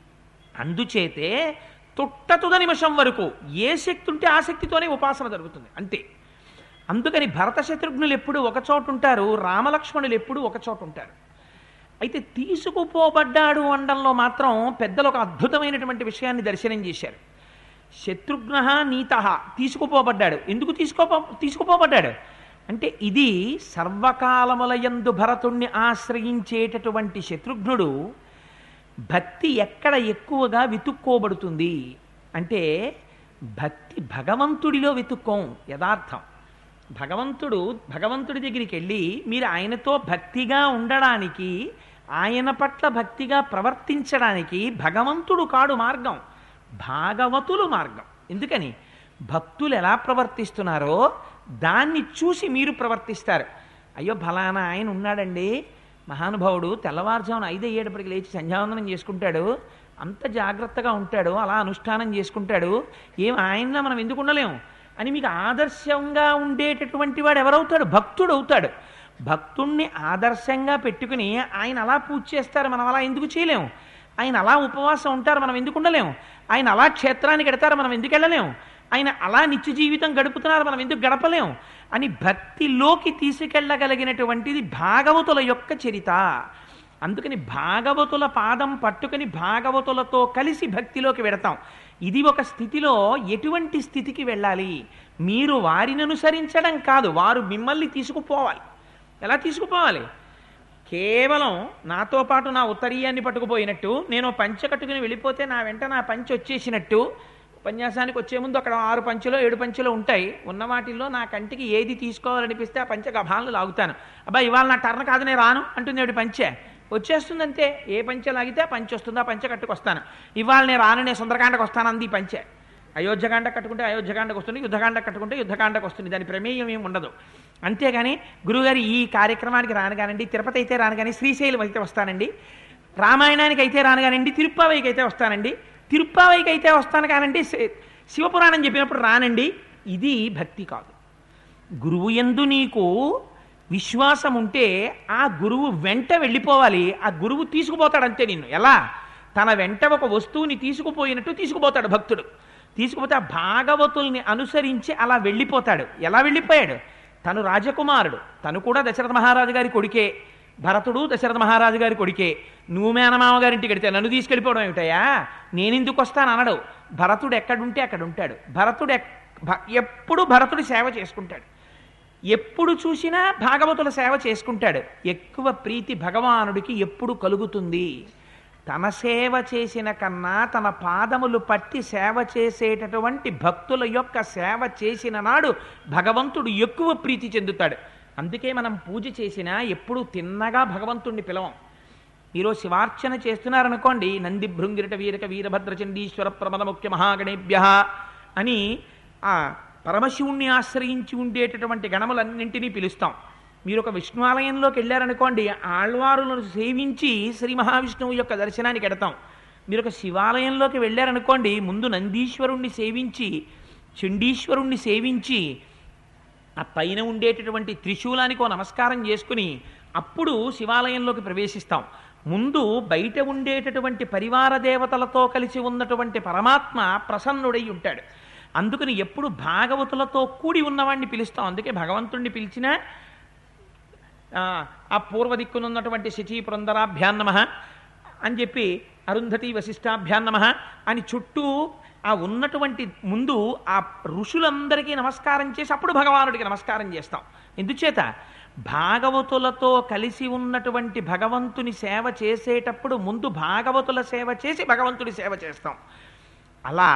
అందుచేతే తుట్టతుద నిమిషం వరకు ఏ శక్తి ఉంటే ఆ శక్తితోనే ఉపాసన జరుగుతుంది అంతే అందుకని భరత శత్రుఘ్నులు ఎప్పుడు ఒక చోట ఉంటారు రామలక్ష్మణులు ఎప్పుడు ఒక చోట ఉంటారు అయితే తీసుకుపోబడ్డాడు అనడంలో మాత్రం పెద్దలు ఒక అద్భుతమైనటువంటి విషయాన్ని దర్శనం చేశారు శత్రుఘ్న నీత తీసుకుపోబడ్డాడు ఎందుకు తీసుకోపో తీసుకుపోబడ్డాడు అంటే ఇది సర్వకాలములయందు భరతుణ్ణి ఆశ్రయించేటటువంటి శత్రుఘ్నుడు భక్తి ఎక్కడ ఎక్కువగా వెతుక్కోబడుతుంది అంటే భక్తి భగవంతుడిలో వెతుక్కోం యథార్థం భగవంతుడు భగవంతుడి దగ్గరికి వెళ్ళి మీరు ఆయనతో భక్తిగా ఉండడానికి ఆయన పట్ల భక్తిగా ప్రవర్తించడానికి భగవంతుడు కాడు మార్గం భాగవతులు మార్గం ఎందుకని భక్తులు ఎలా ప్రవర్తిస్తున్నారో దాన్ని చూసి మీరు ప్రవర్తిస్తారు అయ్యో ఫలానా ఆయన ఉన్నాడండి మహానుభావుడు తెల్లవారుజామున ఐదు అయ్యేటప్పటికి లేచి సంధ్యావందనం చేసుకుంటాడు అంత జాగ్రత్తగా ఉంటాడు అలా అనుష్ఠానం చేసుకుంటాడు ఏం ఆయనలా మనం ఎందుకు ఉండలేము అని మీకు ఆదర్శంగా ఉండేటటువంటి వాడు ఎవరవుతాడు భక్తుడు అవుతాడు భక్తుణ్ణి ఆదర్శంగా పెట్టుకుని ఆయన అలా పూజ చేస్తారు మనం అలా ఎందుకు చేయలేము ఆయన అలా ఉపవాసం ఉంటారు మనం ఎందుకు ఉండలేము ఆయన అలా క్షేత్రానికి వెడతారు మనం ఎందుకు వెళ్ళలేము ఆయన అలా నిత్య జీవితం గడుపుతున్నారు మనం ఎందుకు గడపలేం అని భక్తిలోకి తీసుకెళ్ళగలిగినటువంటిది భాగవతుల యొక్క చరిత అందుకని భాగవతుల పాదం పట్టుకుని భాగవతులతో కలిసి భక్తిలోకి వెడతాం ఇది ఒక స్థితిలో ఎటువంటి స్థితికి వెళ్ళాలి మీరు వారిని అనుసరించడం కాదు వారు మిమ్మల్ని తీసుకుపోవాలి ఎలా తీసుకుపోవాలి కేవలం నాతో పాటు నా ఉత్తరీయాన్ని పట్టుకుపోయినట్టు నేను పంచ కట్టుకుని వెళ్ళిపోతే నా వెంట నా పంచి వచ్చేసినట్టు ఉపన్యాసానికి వచ్చే ముందు అక్కడ ఆరు పంచులో ఏడు పంచులో ఉంటాయి ఉన్న వాటిల్లో నా కంటికి ఏది తీసుకోవాలనిపిస్తే ఆ పంచ గభాలను లాగుతాను అబ్బా ఇవాళ నా టర్న్ కాదు నేను రాను అంటుంది ఆవిడ పంచే వచ్చేస్తుంది అంతే ఏ పంచె లాగితే ఆ పంచి వస్తుందో ఆ పంచె కట్టుకొస్తాను ఇవాళ నేను రాను నేను సుందరకాండకు వస్తాను అంది ఈ పంచె అయోధ్యకాండ కట్టుకుంటే అయోధ్యకాండకు వస్తుంది యుద్ధకాండ కట్టుకుంటే యుద్ధకాండకు వస్తుంది దాని ప్రమేయం ఏమి ఉండదు అంతేగాని గురుగారు ఈ కార్యక్రమానికి రాను కానండి తిరుపతి అయితే రాను కానీ శ్రీశైలం అయితే వస్తానండి రామాయణానికి అయితే రాను కానండి తిరుప్పావైకి అయితే వస్తానండి తిరుప్పావైకి అయితే వస్తాను కానండి శి- శివపురాణం చెప్పినప్పుడు రానండి ఇది భక్తి కాదు గురువు ఎందు నీకు విశ్వాసం ఉంటే ఆ గురువు వెంట వెళ్ళిపోవాలి ఆ గురువు తీసుకుపోతాడు అంతే నిన్ను ఎలా తన వెంట ఒక వస్తువుని తీసుకుపోయినట్టు తీసుకుపోతాడు భక్తుడు తీసుకుపోతే ఆ భాగవతుల్ని అనుసరించి అలా వెళ్ళిపోతాడు ఎలా వెళ్ళిపోయాడు తను రాజకుమారుడు తను కూడా దశరథ మహారాజు గారి కొడుకే భరతుడు దశరథ మహారాజు గారి కొడుకే నువ్వు మేనమామ గారింటికి వెడితే నన్ను తీసుకెళ్ళిపోవడం ఏమిటయా నేనెందుకు వస్తాను అనడు భరతుడు ఎక్కడుంటే అక్కడ ఉంటాడు భరతుడు ఎక్- భ- ఎప్పుడు భరతుడు సేవ చేసుకుంటాడు ఎప్పుడు చూసినా భాగవతుల సేవ చేసుకుంటాడు ఎక్కువ ప్రీతి భగవానుడికి ఎప్పుడు కలుగుతుంది తన సేవ చేసిన కన్నా తన పాదములు పట్టి సేవ చేసేటటువంటి భక్తుల యొక్క సేవ చేసిన నాడు భగవంతుడు ఎక్కువ ప్రీతి చెందుతాడు అందుకే మనం పూజ చేసినా ఎప్పుడు తిన్నగా భగవంతుణ్ణి పిలవం ఈరోజు శివార్చన చేస్తున్నారనుకోండి నంది భృంగిరట వీరక వీరభద్ర చండీశ్వర ప్రమద ముఖ్య మహాగణేభ్య అని ఆ పరమశివుణ్ణి ఆశ్రయించి ఉండేటటువంటి గణములన్నింటినీ పిలుస్తాం మీరు ఒక విష్ణువాలయంలోకి వెళ్ళారనుకోండి ఆళ్వారులను సేవించి శ్రీ మహావిష్ణువు యొక్క దర్శనానికి ఎడతాం మీరు ఒక శివాలయంలోకి వెళ్ళారనుకోండి ముందు నందీశ్వరుణ్ణి సేవించి చండీశ్వరుణ్ణి సేవించి ఆ పైన ఉండేటటువంటి త్రిశూలానికి ఓ నమస్కారం చేసుకుని అప్పుడు శివాలయంలోకి ప్రవేశిస్తాం ముందు బయట ఉండేటటువంటి పరివార దేవతలతో కలిసి ఉన్నటువంటి పరమాత్మ ప్రసన్నుడై ఉంటాడు అందుకని ఎప్పుడు భాగవతులతో కూడి ఉన్నవాడిని పిలుస్తాం అందుకే భగవంతుణ్ణి పిలిచినా ఆ, ఆ పూర్వ దిక్కునున్నటువంటి శచీ పురందరాభ్యాన్నమ అని చెప్పి అరుంధతి వశిష్టాభ్యాన్నమ అని చుట్టూ ఆ ఉన్నటువంటి ముందు ఆ ఋషులందరికీ నమస్కారం చేసి అప్పుడు భగవానుడికి నమస్కారం చేస్తాం ఎందుచేత భాగవతులతో కలిసి ఉన్నటువంటి భగవంతుని సేవ చేసేటప్పుడు ముందు భాగవతుల సేవ చేసి భగవంతుడి సేవ చేస్తాం అలా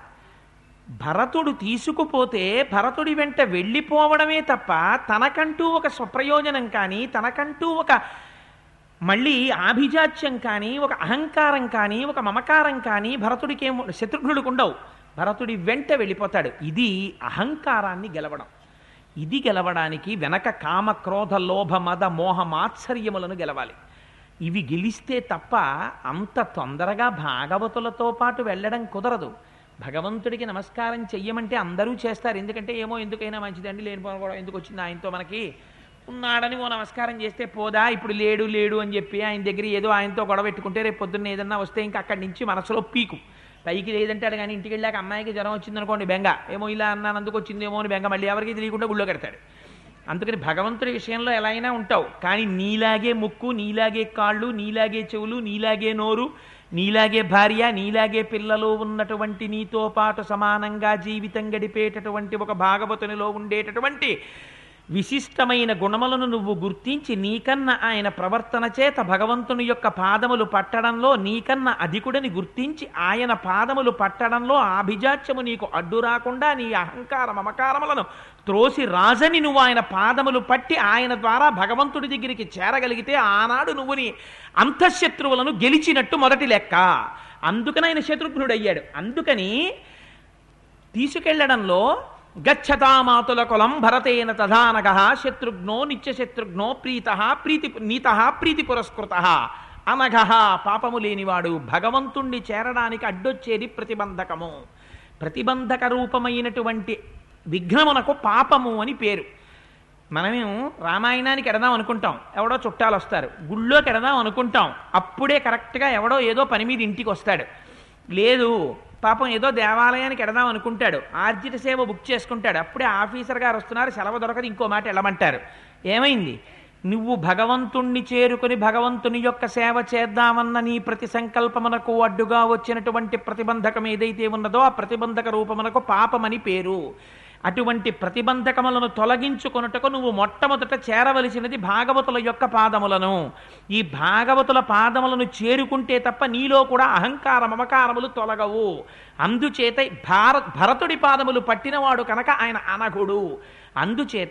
భరతుడు తీసుకుపోతే భరతుడి వెంట వెళ్ళిపోవడమే తప్ప తనకంటూ ఒక స్వప్రయోజనం కానీ తనకంటూ ఒక మళ్ళీ ఆభిజాత్యం కానీ ఒక అహంకారం కానీ ఒక మమకారం కానీ భరతుడికి ఏమో శత్రుఘ్నుడికి ఉండవు భరతుడి వెంట వెళ్ళిపోతాడు ఇది అహంకారాన్ని గెలవడం ఇది గెలవడానికి వెనక కామ క్రోధ లోభ మద మోహ మాత్సర్యములను గెలవాలి ఇవి గెలిస్తే తప్ప అంత తొందరగా భాగవతులతో పాటు వెళ్ళడం కుదరదు భగవంతుడికి నమస్కారం చెయ్యమంటే అందరూ చేస్తారు ఎందుకంటే ఏమో ఎందుకైనా మంచిదండి లేని పోను కూడా ఎందుకు వచ్చింది ఆయనతో మనకి ఉన్నాడని ఓ నమస్కారం చేస్తే పోదా ఇప్పుడు లేడు లేడు అని చెప్పి ఆయన దగ్గర ఏదో ఆయనతో గొడవ పెట్టుకుంటే రేపు పొద్దున్న ఏదన్నా వస్తే ఇంకా అక్కడి నుంచి మనసులో పీకు పైకి లేదంటాడు కానీ ఇంటికి వెళ్ళాక అమ్మాయికి జ్వరం వచ్చిందనుకోండి బెంగ ఏమో ఇలా అన్నాను అందుకు వచ్చిందేమో అని బెంగ మళ్ళీ ఎవరికి తెలియకుండా గుళ్ళో కడతాడు అందుకని భగవంతుడి విషయంలో ఎలా అయినా ఉంటావు కానీ నీలాగే ముక్కు నీలాగే కాళ్ళు నీలాగే చెవులు నీలాగే నోరు నీలాగే భార్య నీలాగే పిల్లలు ఉన్నటువంటి నీతో పాటు సమానంగా జీవితం గడిపేటటువంటి ఒక భాగవతునిలో ఉండేటటువంటి విశిష్టమైన గుణములను నువ్వు గుర్తించి నీకన్న ఆయన ప్రవర్తన చేత భగవంతుని యొక్క పాదములు పట్టడంలో నీకన్న అధికుడని గుర్తించి ఆయన పాదములు పట్టడంలో ఆభిజాత్యము నీకు అడ్డు రాకుండా నీ అహంకార మమకారములను త్రోసి రాజని నువ్వు ఆయన పాదములు పట్టి ఆయన ద్వారా భగవంతుడి దగ్గరికి చేరగలిగితే ఆనాడు నువ్వు నీ అంతఃశత్రువులను గెలిచినట్టు మొదటి లెక్క అందుకని ఆయన శత్రుఘ్నుడయ్యాడు అందుకని తీసుకెళ్లడంలో గచ్చతామాతుల కులం భరతేన తధానగ శత్రుఘ్నో నిత్యశత్రుఘ్నో ప్రీత ప్రీతి నీత ప్రీతి పురస్కృత అనఘ పాపము లేనివాడు భగవంతుణ్ణి చేరడానికి అడ్డొచ్చేది ప్రతిబంధకము ప్రతిబంధక రూపమైనటువంటి విఘ్నమునకు పాపము అని పేరు మనమేం రామాయణానికి ఎడదాం అనుకుంటాం ఎవడో చుట్టాలు వస్తారు గుళ్ళోకి ఎడదాం అనుకుంటాం అప్పుడే కరెక్ట్గా ఎవడో ఏదో పని మీద ఇంటికి వస్తాడు లేదు పాపం ఏదో దేవాలయానికి ఎడదాం అనుకుంటాడు ఆర్జిత సేవ బుక్ చేసుకుంటాడు అప్పుడే ఆఫీసర్ గారు వస్తున్నారు సెలవు దొరకదు ఇంకో మాట వెళ్ళమంటారు ఏమైంది నువ్వు భగవంతుణ్ణి చేరుకుని భగవంతుని యొక్క సేవ చేద్దామన్న నీ ప్రతి సంకల్పమునకు అడ్డుగా వచ్చినటువంటి ప్రతిబంధకం ఏదైతే ఉన్నదో ఆ ప్రతిబంధక రూపమునకు పాపమని పేరు అటువంటి ప్రతిబంధకములను తొలగించుకొనుటకు నువ్వు మొట్టమొదట చేరవలసినది భాగవతుల యొక్క పాదములను ఈ భాగవతుల పాదములను చేరుకుంటే తప్ప నీలో కూడా అహంకార మమకారములు తొలగవు అందుచేత భార భరతుడి పాదములు పట్టినవాడు కనుక ఆయన అనఘుడు అందుచేత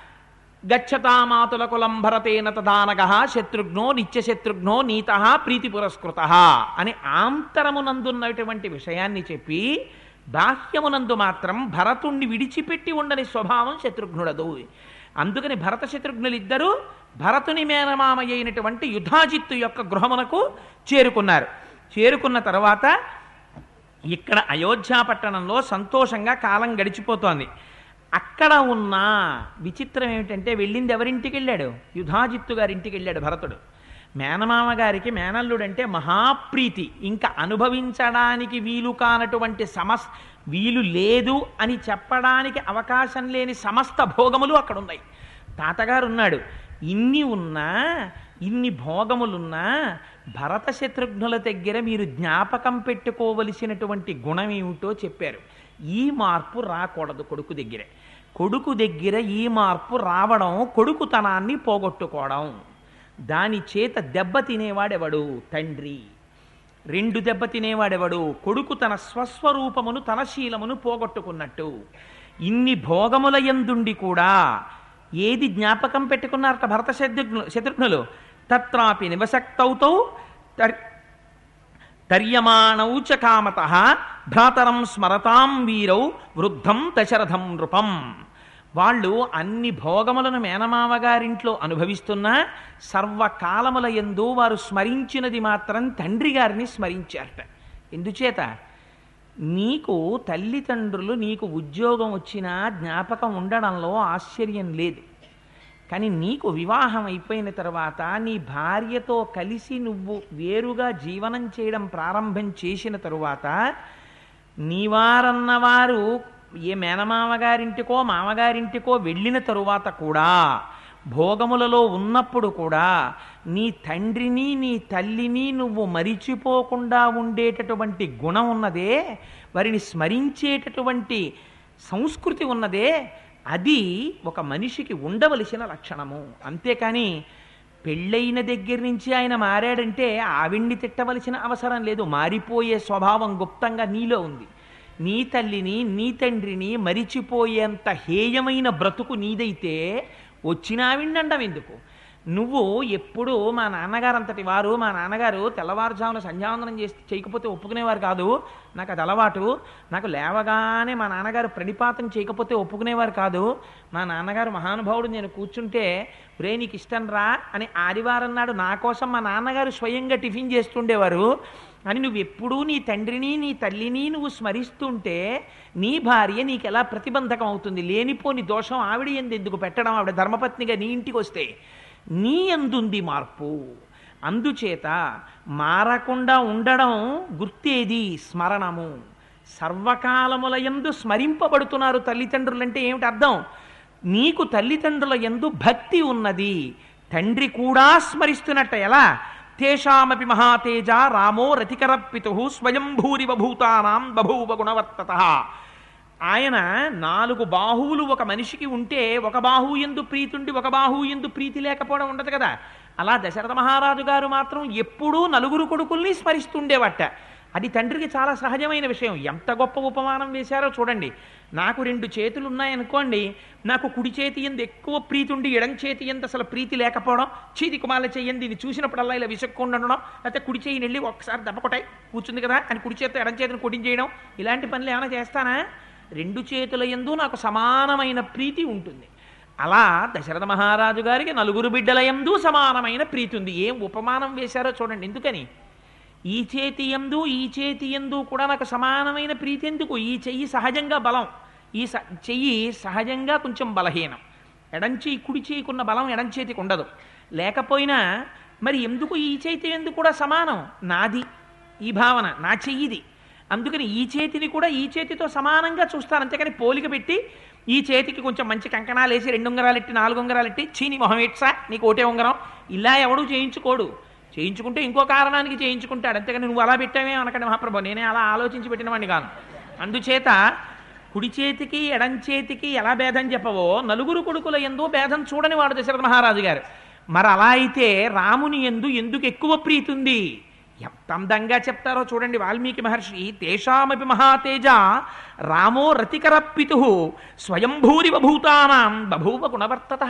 గచ్చతామాతుల కులం భరతేన తదానగ శత్రుఘ్నో నిత్యశత్రుఘ్నో నీత ప్రీతి పురస్కృత అని ఆంతరమునందున్నటువంటి విషయాన్ని చెప్పి బాహ్యమునందు మాత్రం భరతుణ్ణి విడిచిపెట్టి ఉండని స్వభావం శత్రుఘ్నుడదు అందుకని భరత శత్రుఘ్నులిద్దరూ భరతుని మేనమామ అయినటువంటి యుధాజిత్తు యొక్క గృహమునకు చేరుకున్నారు చేరుకున్న తర్వాత ఇక్కడ అయోధ్య పట్టణంలో సంతోషంగా కాలం గడిచిపోతోంది అక్కడ ఉన్న విచిత్రం ఏమిటంటే వెళ్ళింది ఎవరింటికి వెళ్ళాడు యుధాజిత్తు గారి ఇంటికి వెళ్ళాడు భరతుడు మేనమామ గారికి మేనల్లుడంటే మహాప్రీతి ఇంకా అనుభవించడానికి వీలు కానటువంటి సమస్ వీలు లేదు అని చెప్పడానికి అవకాశం లేని సమస్త భోగములు అక్కడ ఉన్నాయి తాతగారు ఉన్నాడు ఇన్ని ఉన్నా ఇన్ని భోగములున్నా భరత శత్రుఘ్నుల దగ్గర మీరు జ్ఞాపకం పెట్టుకోవలసినటువంటి గుణం ఏమిటో చెప్పారు ఈ మార్పు రాకూడదు కొడుకు దగ్గరే కొడుకు దగ్గర ఈ మార్పు రావడం కొడుకుతనాన్ని పోగొట్టుకోవడం దాని చేత దెబ్బ తినేవాడెవడు తండ్రి రెండు దెబ్బ తినేవాడెవడు కొడుకు తన స్వస్వరూపమును తన శీలమును పోగొట్టుకున్నట్టు ఇన్ని భోగముల ఎందుండి కూడా ఏది జ్ఞాపకం పెట్టుకున్నారట భరత శత్రుఘ్ను శత్రుఘ్నులు తత్రాపి నివసక్తౌతౌ తర్ తర్యమాణౌ చ కామత భ్రాతరం స్మరతాం వీరౌ వృద్ధం దశరథం నృపం వాళ్ళు అన్ని భోగములను మేనమామ గారింట్లో అనుభవిస్తున్నా సర్వకాలముల ఎందు వారు స్మరించినది మాత్రం తండ్రి గారిని స్మరించారట ఎందుచేత నీకు తల్లిదండ్రులు నీకు ఉద్యోగం వచ్చినా జ్ఞాపకం ఉండడంలో ఆశ్చర్యం లేదు కానీ నీకు వివాహం అయిపోయిన తర్వాత నీ భార్యతో కలిసి నువ్వు వేరుగా జీవనం చేయడం ప్రారంభం చేసిన తరువాత నీవారన్నవారు ఏ మేనమామ గారింటికో మామగారింటికో వెళ్ళిన తరువాత కూడా భోగములలో ఉన్నప్పుడు కూడా నీ తండ్రిని నీ తల్లిని నువ్వు మరిచిపోకుండా ఉండేటటువంటి గుణం ఉన్నదే వారిని స్మరించేటటువంటి సంస్కృతి ఉన్నదే అది ఒక మనిషికి ఉండవలసిన లక్షణము అంతేకాని పెళ్ళైన దగ్గర నుంచి ఆయన మారాడంటే ఆవిడ్ని తిట్టవలసిన అవసరం లేదు మారిపోయే స్వభావం గుప్తంగా నీలో ఉంది నీ తల్లిని నీ తండ్రిని మరిచిపోయేంత హేయమైన బ్రతుకు నీదైతే వచ్చిన ఆవిడ్నండం ఎందుకు నువ్వు ఎప్పుడు మా నాన్నగారు అంతటి వారు మా నాన్నగారు తెల్లవారుజామున సంధ్యావందనం చేసి చేయకపోతే ఒప్పుకునేవారు కాదు నాకు అది అలవాటు నాకు లేవగానే మా నాన్నగారు ప్రణిపాతం చేయకపోతే ఒప్పుకునేవారు కాదు మా నాన్నగారు మహానుభావుడు నేను కూర్చుంటే రే నీకు ఇష్టం రా అని ఆదివారం నాడు నా కోసం మా నాన్నగారు స్వయంగా టిఫిన్ చేస్తుండేవారు అని నువ్వు ఎప్పుడూ నీ తండ్రిని నీ తల్లిని నువ్వు స్మరిస్తుంటే నీ భార్య నీకు ఎలా ప్రతిబంధకం అవుతుంది లేనిపోని దోషం ఆవిడ ఎందు ఎందుకు పెట్టడం ఆవిడ ధర్మపత్నిగా నీ ఇంటికి వస్తే నీ అందుంది మార్పు అందుచేత మారకుండా ఉండడం గుర్తేది స్మరణము సర్వకాలముల యందు స్మరింపబడుతున్నారు తల్లిదండ్రులంటే ఏమిటి అర్థం నీకు తల్లిదండ్రుల యందు భక్తి ఉన్నది తండ్రి కూడా స్మరిస్తున్నట్ట ఎలా తేషామపి మహాతేజ రామో రతికరపితు స్వయంభూరివ భూతానాం బభూవ గుణవర్తత ఆయన నాలుగు బాహువులు ఒక మనిషికి ఉంటే ఒక బాహువు ఎందు ప్రీతుండి ఒక బాహువు ఎందు ప్రీతి లేకపోవడం ఉండదు కదా అలా దశరథ మహారాజు గారు మాత్రం ఎప్పుడూ నలుగురు కొడుకుల్ని స్మరిస్తుండేవట అది తండ్రికి చాలా సహజమైన విషయం ఎంత గొప్ప ఉపమానం వేశారో చూడండి నాకు రెండు చేతులు ఉన్నాయనుకోండి నాకు కుడి చేతి ఎందు ఎక్కువ ప్రీతి ఉండి ఎడం చేతి ఎందు అసలు ప్రీతి లేకపోవడం చీది కుమాల చెయ్యంది ఇది చూసినప్పుడల్లా ఇలా విసుక్కుండా ఉండడం లేకపోతే కుడి చేయిని వెళ్ళి ఒక్కసారి దెబ్బకొట్టాయి కూర్చుంది కదా అని కుడి చేతితో ఎడం చేతిని కొట్టించేయడం ఇలాంటి పనులు ఏమైనా చేస్తానా రెండు చేతుల ఎందు నాకు సమానమైన ప్రీతి ఉంటుంది అలా దశరథ మహారాజు గారికి నలుగురు బిడ్డల ఎందు సమానమైన ప్రీతి ఉంది ఏం ఉపమానం వేశారో చూడండి ఎందుకని ఈ చేతి ఎందు ఈ చేతి ఎందు కూడా నాకు సమానమైన ప్రీతి ఎందుకు ఈ చెయ్యి సహజంగా బలం ఈ స చెయ్యి సహజంగా కొంచెం బలహీనం ఎడంచేయి కుడి చేయికున్న బలం ఎడం చేతికి ఉండదు లేకపోయినా మరి ఎందుకు ఈ చేతి ఎందుకు కూడా సమానం నాది ఈ భావన నా చెయ్యిది అందుకని ఈ చేతిని కూడా ఈ చేతితో సమానంగా చూస్తాను అంతేకాని పోలిక పెట్టి ఈ చేతికి కొంచెం మంచి కంకణాలు వేసి రెండు ఉంగరాలు ఎట్టి నాలుగు ఉంగరాలు ఎట్టి చీని మొహం ఎట్సా నీకు ఒకటే ఉంగరం ఇలా ఎవడూ చేయించుకోడు చేయించుకుంటే ఇంకో కారణానికి చేయించుకుంటాడు అంతేగాని నువ్వు అలా పెట్టావే అనకండి మహాప్రభు నేనే అలా ఆలోచించి పెట్టినవాడిని కాను అందుచేత కుడి చేతికి ఎడం చేతికి ఎలా భేదం చెప్పవో నలుగురు కొడుకుల ఎందు భేదం చూడని వాడు దశరథ మహారాజు గారు మరి అలా అయితే రాముని ఎందు ఎందుకు ఎక్కువ ప్రీతి ఉంది ఎంత అందంగా చెప్తారో చూడండి వాల్మీకి మహర్షి తేషామపి మహాతేజ రామో రతికర పితు స్వయంభూరివ భూతానాం బభూవ గుణవర్తత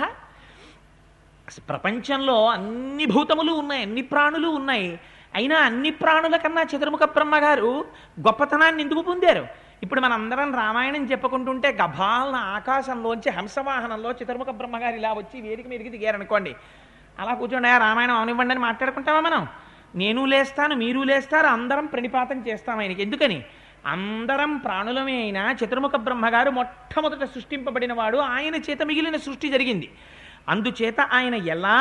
ప్రపంచంలో అన్ని భూతములు ఉన్నాయి అన్ని ప్రాణులు ఉన్నాయి అయినా అన్ని ప్రాణుల కన్నా చతుర్ముఖ బ్రహ్మ గారు గొప్పతనాన్ని ఎందుకు పొందారు ఇప్పుడు మనందరం రామాయణం చెప్పుకుంటుంటే గభాలన ఆకాశంలోంచి హంసవాహనంలో చతుర్ముఖ బ్రహ్మగారు ఇలా వచ్చి వేదిక మీదకి దిగారనుకోండి అలా కూర్చోండి "ఆ, రామాయణం అవనివ్వండి అని మాట్లాడుకుంటామా మనం నేను లేస్తాను మీరు లేస్తారు అందరం ప్రణిపాతం చేస్తాం ఆయనకి ఎందుకని అందరం ప్రాణులమే అయినా చతుర్ముఖ బ్రహ్మగారు మొట్టమొదట సృష్టింపబడిన వాడు ఆయన చేత మిగిలిన సృష్టి జరిగింది అందుచేత ఆయన ఎలా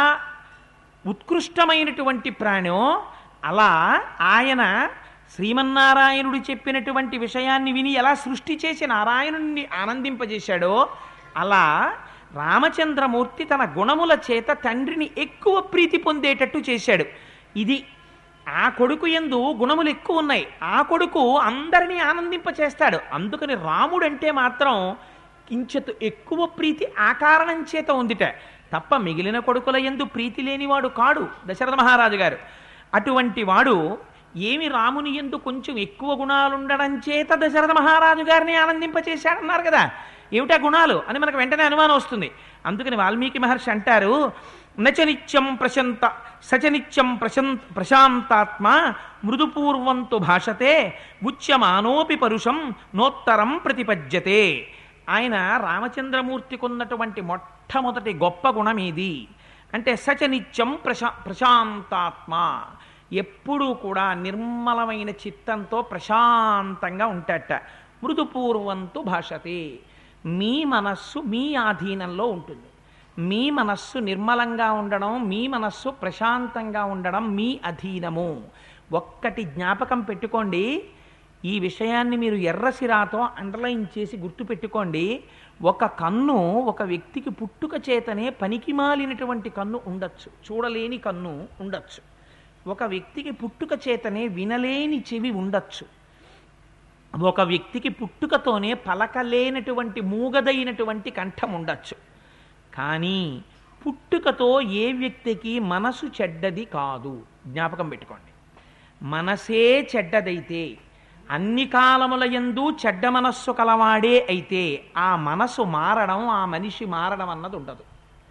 ఉత్కృష్టమైనటువంటి ప్రాణో అలా ఆయన శ్రీమన్నారాయణుడు చెప్పినటువంటి విషయాన్ని విని ఎలా సృష్టి చేసి నారాయణుణ్ణి ఆనందింపజేశాడో అలా రామచంద్రమూర్తి తన గుణముల చేత తండ్రిని ఎక్కువ ప్రీతి పొందేటట్టు చేశాడు ఇది ఆ కొడుకు ఎందు గుణములు ఎక్కువ ఉన్నాయి ఆ కొడుకు అందరినీ ఆనందింపచేస్తాడు అందుకని రాముడంటే మాత్రం కించెత్ ఎక్కువ ప్రీతి ఆ కారణం చేత ఉందిట తప్ప మిగిలిన కొడుకుల ఎందు ప్రీతి లేనివాడు కాడు దశరథ మహారాజు గారు అటువంటి వాడు ఏమి రాముని ఎందు కొంచెం ఎక్కువ గుణాలుండడం చేత దశరథ మహారాజు గారిని ఆనందింపచేశాడన్నారు కదా ఏమిటా గుణాలు అని మనకు వెంటనే అనుమానం వస్తుంది అందుకని వాల్మీకి మహర్షి అంటారు నచనిత్యం ప్రశంత సచనిత్యం ప్రశంత ప్రశాంతాత్మ మృదుపూర్వంతు భాషతే ఉచ్యమానోపి పరుషం నోత్తరం ప్రతిపద్యతే ఆయన రామచంద్రమూర్తికి ఉన్నటువంటి మొట్టమొదటి గొప్ప గుణం ఇది అంటే సచనిత్యం ప్రశా ప్రశాంతాత్మ ఎప్పుడూ కూడా నిర్మలమైన చిత్తంతో ప్రశాంతంగా ఉంటాట మృదుపూర్వంతు భాషతే మీ మనస్సు మీ ఆధీనంలో ఉంటుంది మీ మనస్సు నిర్మలంగా ఉండడం మీ మనస్సు ప్రశాంతంగా ఉండడం మీ అధీనము ఒక్కటి జ్ఞాపకం పెట్టుకోండి ఈ విషయాన్ని మీరు ఎర్రసిరాతో అండర్లైన్ చేసి గుర్తుపెట్టుకోండి ఒక కన్ను ఒక వ్యక్తికి పుట్టుక చేతనే పనికి మాలినటువంటి కన్ను ఉండొచ్చు చూడలేని కన్ను ఉండొచ్చు ఒక వ్యక్తికి పుట్టుక చేతనే వినలేని చెవి ఉండొచ్చు ఒక వ్యక్తికి పుట్టుకతోనే పలకలేనటువంటి మూగదైనటువంటి కంఠం ఉండొచ్చు కానీ పుట్టుకతో ఏ వ్యక్తికి మనసు చెడ్డది కాదు జ్ఞాపకం పెట్టుకోండి మనసే చెడ్డదైతే అన్ని కాలముల యందు చెడ్డ మనస్సు కలవాడే అయితే ఆ మనసు మారడం ఆ మనిషి మారడం అన్నది ఉండదు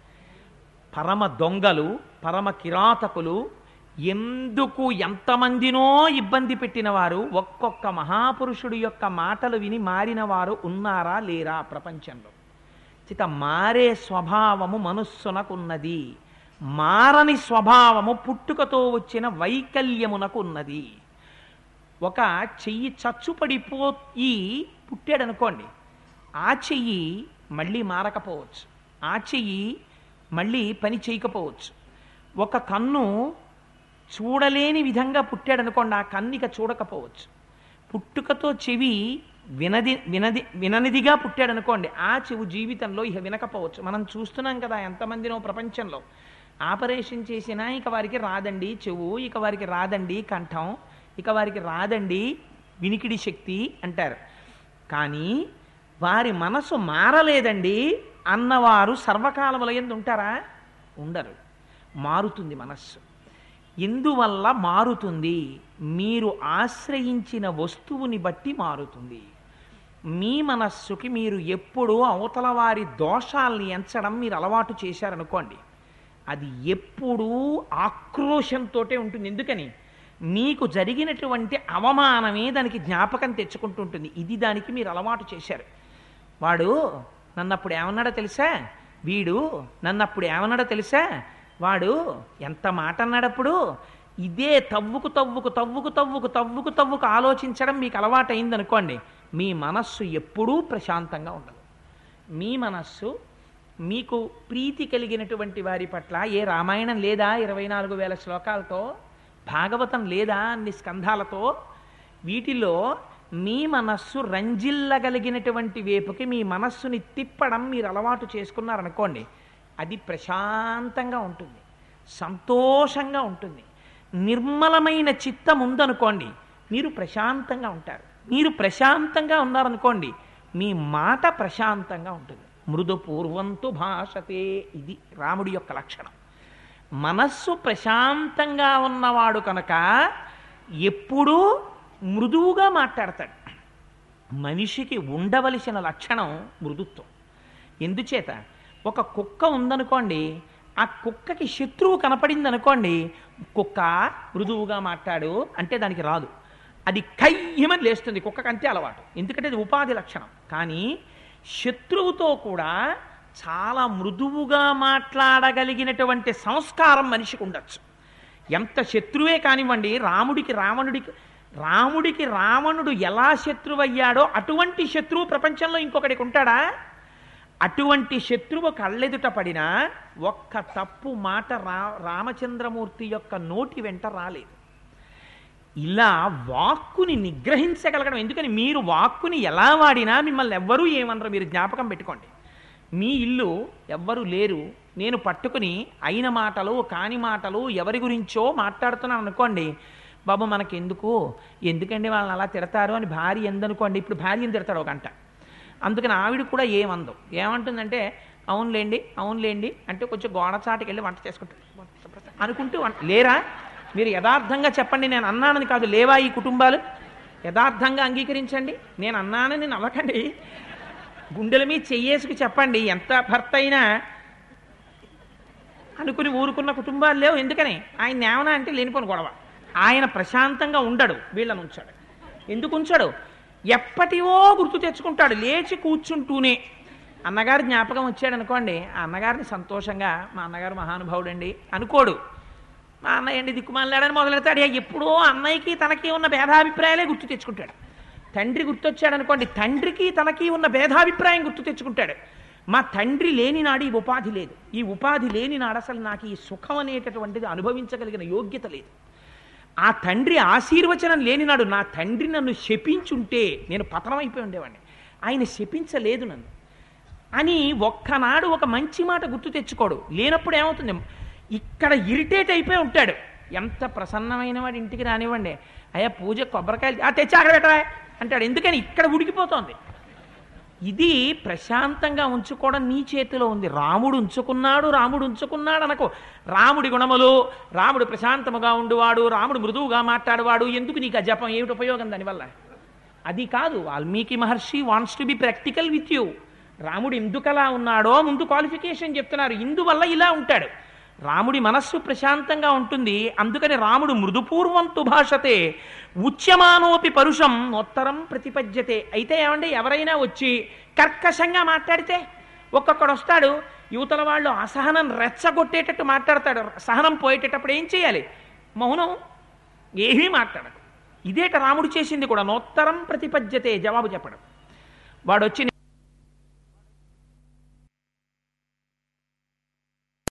పరమ దొంగలు పరమ కిరాతకులు ఎందుకు ఎంతమందినో ఇబ్బంది పెట్టిన వారు ఒక్కొక్క మహాపురుషుడు యొక్క మాటలు విని మారిన వారు ఉన్నారా లేరా ప్రపంచంలో చిత మారే స్వభావము మనస్సునకున్నది మారని స్వభావము పుట్టుకతో వచ్చిన వైకల్యమునకు ఉన్నది ఒక చెయ్యి చచ్చుపడిపోయి పుట్టాడనుకోండి ఆ చెయ్యి మళ్ళీ మారకపోవచ్చు ఆ చెయ్యి మళ్ళీ పని చేయకపోవచ్చు ఒక కన్ను చూడలేని విధంగా పుట్టాడనుకోండి ఆ కన్నిక చూడకపోవచ్చు పుట్టుకతో చెవి వినది వినది విననిదిగా పుట్టాడనుకోండి ఆ చెవు జీవితంలో ఇక వినకపోవచ్చు మనం చూస్తున్నాం కదా ఎంతమందినో ప్రపంచంలో ఆపరేషన్ చేసినా ఇక వారికి రాదండి చెవు ఇక వారికి రాదండి కంఠం ఇక వారికి రాదండి వినికిడి శక్తి అంటారు కానీ వారి మనసు మారలేదండి అన్నవారు సర్వకాలముల ఎందు ఉంటారా ఉండరు మారుతుంది మనస్సు ఎందువల్ల మారుతుంది మీరు ఆశ్రయించిన వస్తువుని బట్టి మారుతుంది మీ మనస్సుకి మీరు ఎప్పుడూ అవతల వారి దోషాల్ని ఎంచడం మీరు అలవాటు చేశారనుకోండి అది ఎప్పుడూ ఆక్రోశంతో ఉంటుంది ఎందుకని మీకు జరిగినటువంటి అవమానమే దానికి జ్ఞాపకం తెచ్చుకుంటుంటుంది ఇది దానికి మీరు అలవాటు చేశారు వాడు నన్నప్పుడు ఏమన్నాడో తెలుసా వీడు నన్నప్పుడు ఏమన్నాడో తెలుసా వాడు ఎంత మాట అన్నాడప్పుడు ఇదే తవ్వుకు తవ్వుకు తవ్వుకు తవ్వుకు తవ్వుకు తవ్వుకు ఆలోచించడం మీకు అలవాటైంది అనుకోండి మీ మనస్సు ఎప్పుడూ ప్రశాంతంగా ఉండదు మీ మనస్సు మీకు ప్రీతి కలిగినటువంటి వారి పట్ల ఏ రామాయణం లేదా ఇరవై నాలుగు వేల శ్లోకాలతో భాగవతం లేదా అన్ని స్కంధాలతో వీటిలో మీ మనస్సు రంజిల్లగలిగినటువంటి వైపుకి మీ మనస్సుని తిప్పడం మీరు అలవాటు చేసుకున్నారనుకోండి అది ప్రశాంతంగా ఉంటుంది సంతోషంగా ఉంటుంది నిర్మలమైన చిత్తం ఉందనుకోండి మీరు ప్రశాంతంగా ఉంటారు మీరు ప్రశాంతంగా ఉన్నారనుకోండి మీ మాట ప్రశాంతంగా ఉంటుంది మృదు పూర్వంతు భాషతే ఇది రాముడి యొక్క లక్షణం మనస్సు ప్రశాంతంగా ఉన్నవాడు కనుక ఎప్పుడూ మృదువుగా మాట్లాడతాడు మనిషికి ఉండవలసిన లక్షణం మృదుత్వం ఎందుచేత ఒక కుక్క ఉందనుకోండి ఆ కుక్కకి శత్రువు కనపడింది అనుకోండి కుక్క మృదువుగా మాట్లాడు అంటే దానికి రాదు అది కయ్యమని లేస్తుంది కుక్కకి అంతే అలవాటు ఎందుకంటే అది ఉపాధి లక్షణం కానీ శత్రువుతో కూడా చాలా మృదువుగా మాట్లాడగలిగినటువంటి సంస్కారం మనిషికి ఉండొచ్చు ఎంత శత్రువే కానివ్వండి రాముడికి రావణుడికి రాముడికి రావణుడు ఎలా శత్రువయ్యాడో అటువంటి శత్రువు ప్రపంచంలో ఇంకొకడికి ఉంటాడా అటువంటి శత్రువు కళ్ళెదుట పడినా ఒక్క తప్పు మాట రా రామచంద్రమూర్తి యొక్క నోటి వెంట రాలేదు ఇలా వాక్కుని నిగ్రహించగలగడం ఎందుకని మీరు వాక్కుని ఎలా వాడినా మిమ్మల్ని ఎవ్వరూ ఏమనరు మీరు జ్ఞాపకం పెట్టుకోండి మీ ఇల్లు ఎవ్వరు లేరు నేను పట్టుకుని అయిన మాటలు కాని మాటలు ఎవరి గురించో మాట్లాడుతున్నాను అనుకోండి బాబు మనకెందుకు ఎందుకండి వాళ్ళని అలా తిడతారు అని భార్య ఎందనుకోండి ఇప్పుడు భార్యను తిడతాడు ఒక గంట అందుకని ఆవిడ కూడా ఏమందో ఏమంటుందంటే అవునులేండి అవునులేండి అంటే కొంచెం గోడ చాటుకి వెళ్ళి వంట చేసుకుంటాడు అనుకుంటూ వంట లేరా మీరు యథార్థంగా చెప్పండి నేను అన్నానని కాదు లేవా ఈ కుటుంబాలు యథార్థంగా అంగీకరించండి నేను అన్నానని నవ్వకండి గుండెల మీద చెయ్యేసుకు చెప్పండి ఎంత భర్త అయినా అనుకుని ఊరుకున్న కుటుంబాలు లేవు ఎందుకని ఆయన ఏమన్నా అంటే లేనిపోని గొడవ ఆయన ప్రశాంతంగా ఉండడు వీళ్ళని ఉంచాడు ఎందుకు ఉంచాడు ఎప్పటివో గుర్తు తెచ్చుకుంటాడు లేచి కూర్చుంటూనే అన్నగారు జ్ఞాపకం వచ్చాడు అనుకోండి ఆ అన్నగారిని సంతోషంగా మా అన్నగారు మహానుభావుడండి అనుకోడు మా అన్నయ్య అండి దిక్కుమాలాడని మొదలెడతాడు ఎప్పుడో అన్నయ్యకి తనకి ఉన్న భేదాభిప్రాయాలే గుర్తు తెచ్చుకుంటాడు తండ్రి గుర్తొచ్చాడు అనుకోండి తండ్రికి తనకి ఉన్న భేదాభిప్రాయం గుర్తు తెచ్చుకుంటాడు మా తండ్రి లేని నాడు ఈ ఉపాధి లేదు ఈ ఉపాధి లేని నాడు అసలు నాకు ఈ సుఖం అనేటటువంటిది అనుభవించగలిగిన యోగ్యత లేదు ఆ తండ్రి ఆశీర్వచనం లేనినాడు నా తండ్రి నన్ను శపించుంటే నేను పతనమైపోయి ఉండేవాడిని ఆయన శపించలేదు నన్ను అని ఒక్కనాడు ఒక మంచి మాట గుర్తు తెచ్చుకోడు లేనప్పుడు ఏమవుతుంది ఇక్కడ ఇరిటేట్ అయిపోయి ఉంటాడు ఎంత ప్రసన్నమైన వాడు ఇంటికి రానివ్వండి అయ్యా పూజ కొబ్బరికాయలు ఆ తెచ్చి అక్కడ పెట్టరా అంటాడు ఎందుకని ఇక్కడ ఉడికిపోతోంది ఇది ప్రశాంతంగా ఉంచుకోవడం నీ చేతిలో ఉంది రాముడు ఉంచుకున్నాడు రాముడు ఉంచుకున్నాడు అనకు రాముడి గుణములు రాముడు ప్రశాంతముగా ఉండువాడు రాముడు మృదువుగా మాట్లాడువాడు ఎందుకు నీకు ఆ జపం ఏమిటి ఉపయోగం దానివల్ల అది కాదు Valmiki Maharshi wants to be practical with you రాముడు ఎందుకలా ఉన్నాడో ముందు క్వాలిఫికేషన్ చెప్తున్నారు ఇందువల్ల ఇలా ఉంటాడు రాముడి మనస్సు ప్రశాంతంగా ఉంటుంది అందుకని రాముడు మృదుపూర్వంతు భాషతే ఉచ్యమానోపి పరుషం ఉత్తరం ప్రతిపద్యతే అయితే ఏమండి ఎవరైనా వచ్చి కర్కశంగా మాట్లాడితే ఒక్కొక్కడు వస్తాడు యువతల వాళ్ళు అసహనం రెచ్చగొట్టేటట్టు మాట్లాడతాడు సహనం పోయేటప్పుడు ఏం చేయాలి మౌనం ఏమీ మాట్లాడదు ఇదేట రాముడు చేసింది కూడా నోత్తరం ప్రతిపద్యతే జవాబు చెప్పడం వాడు వచ్చి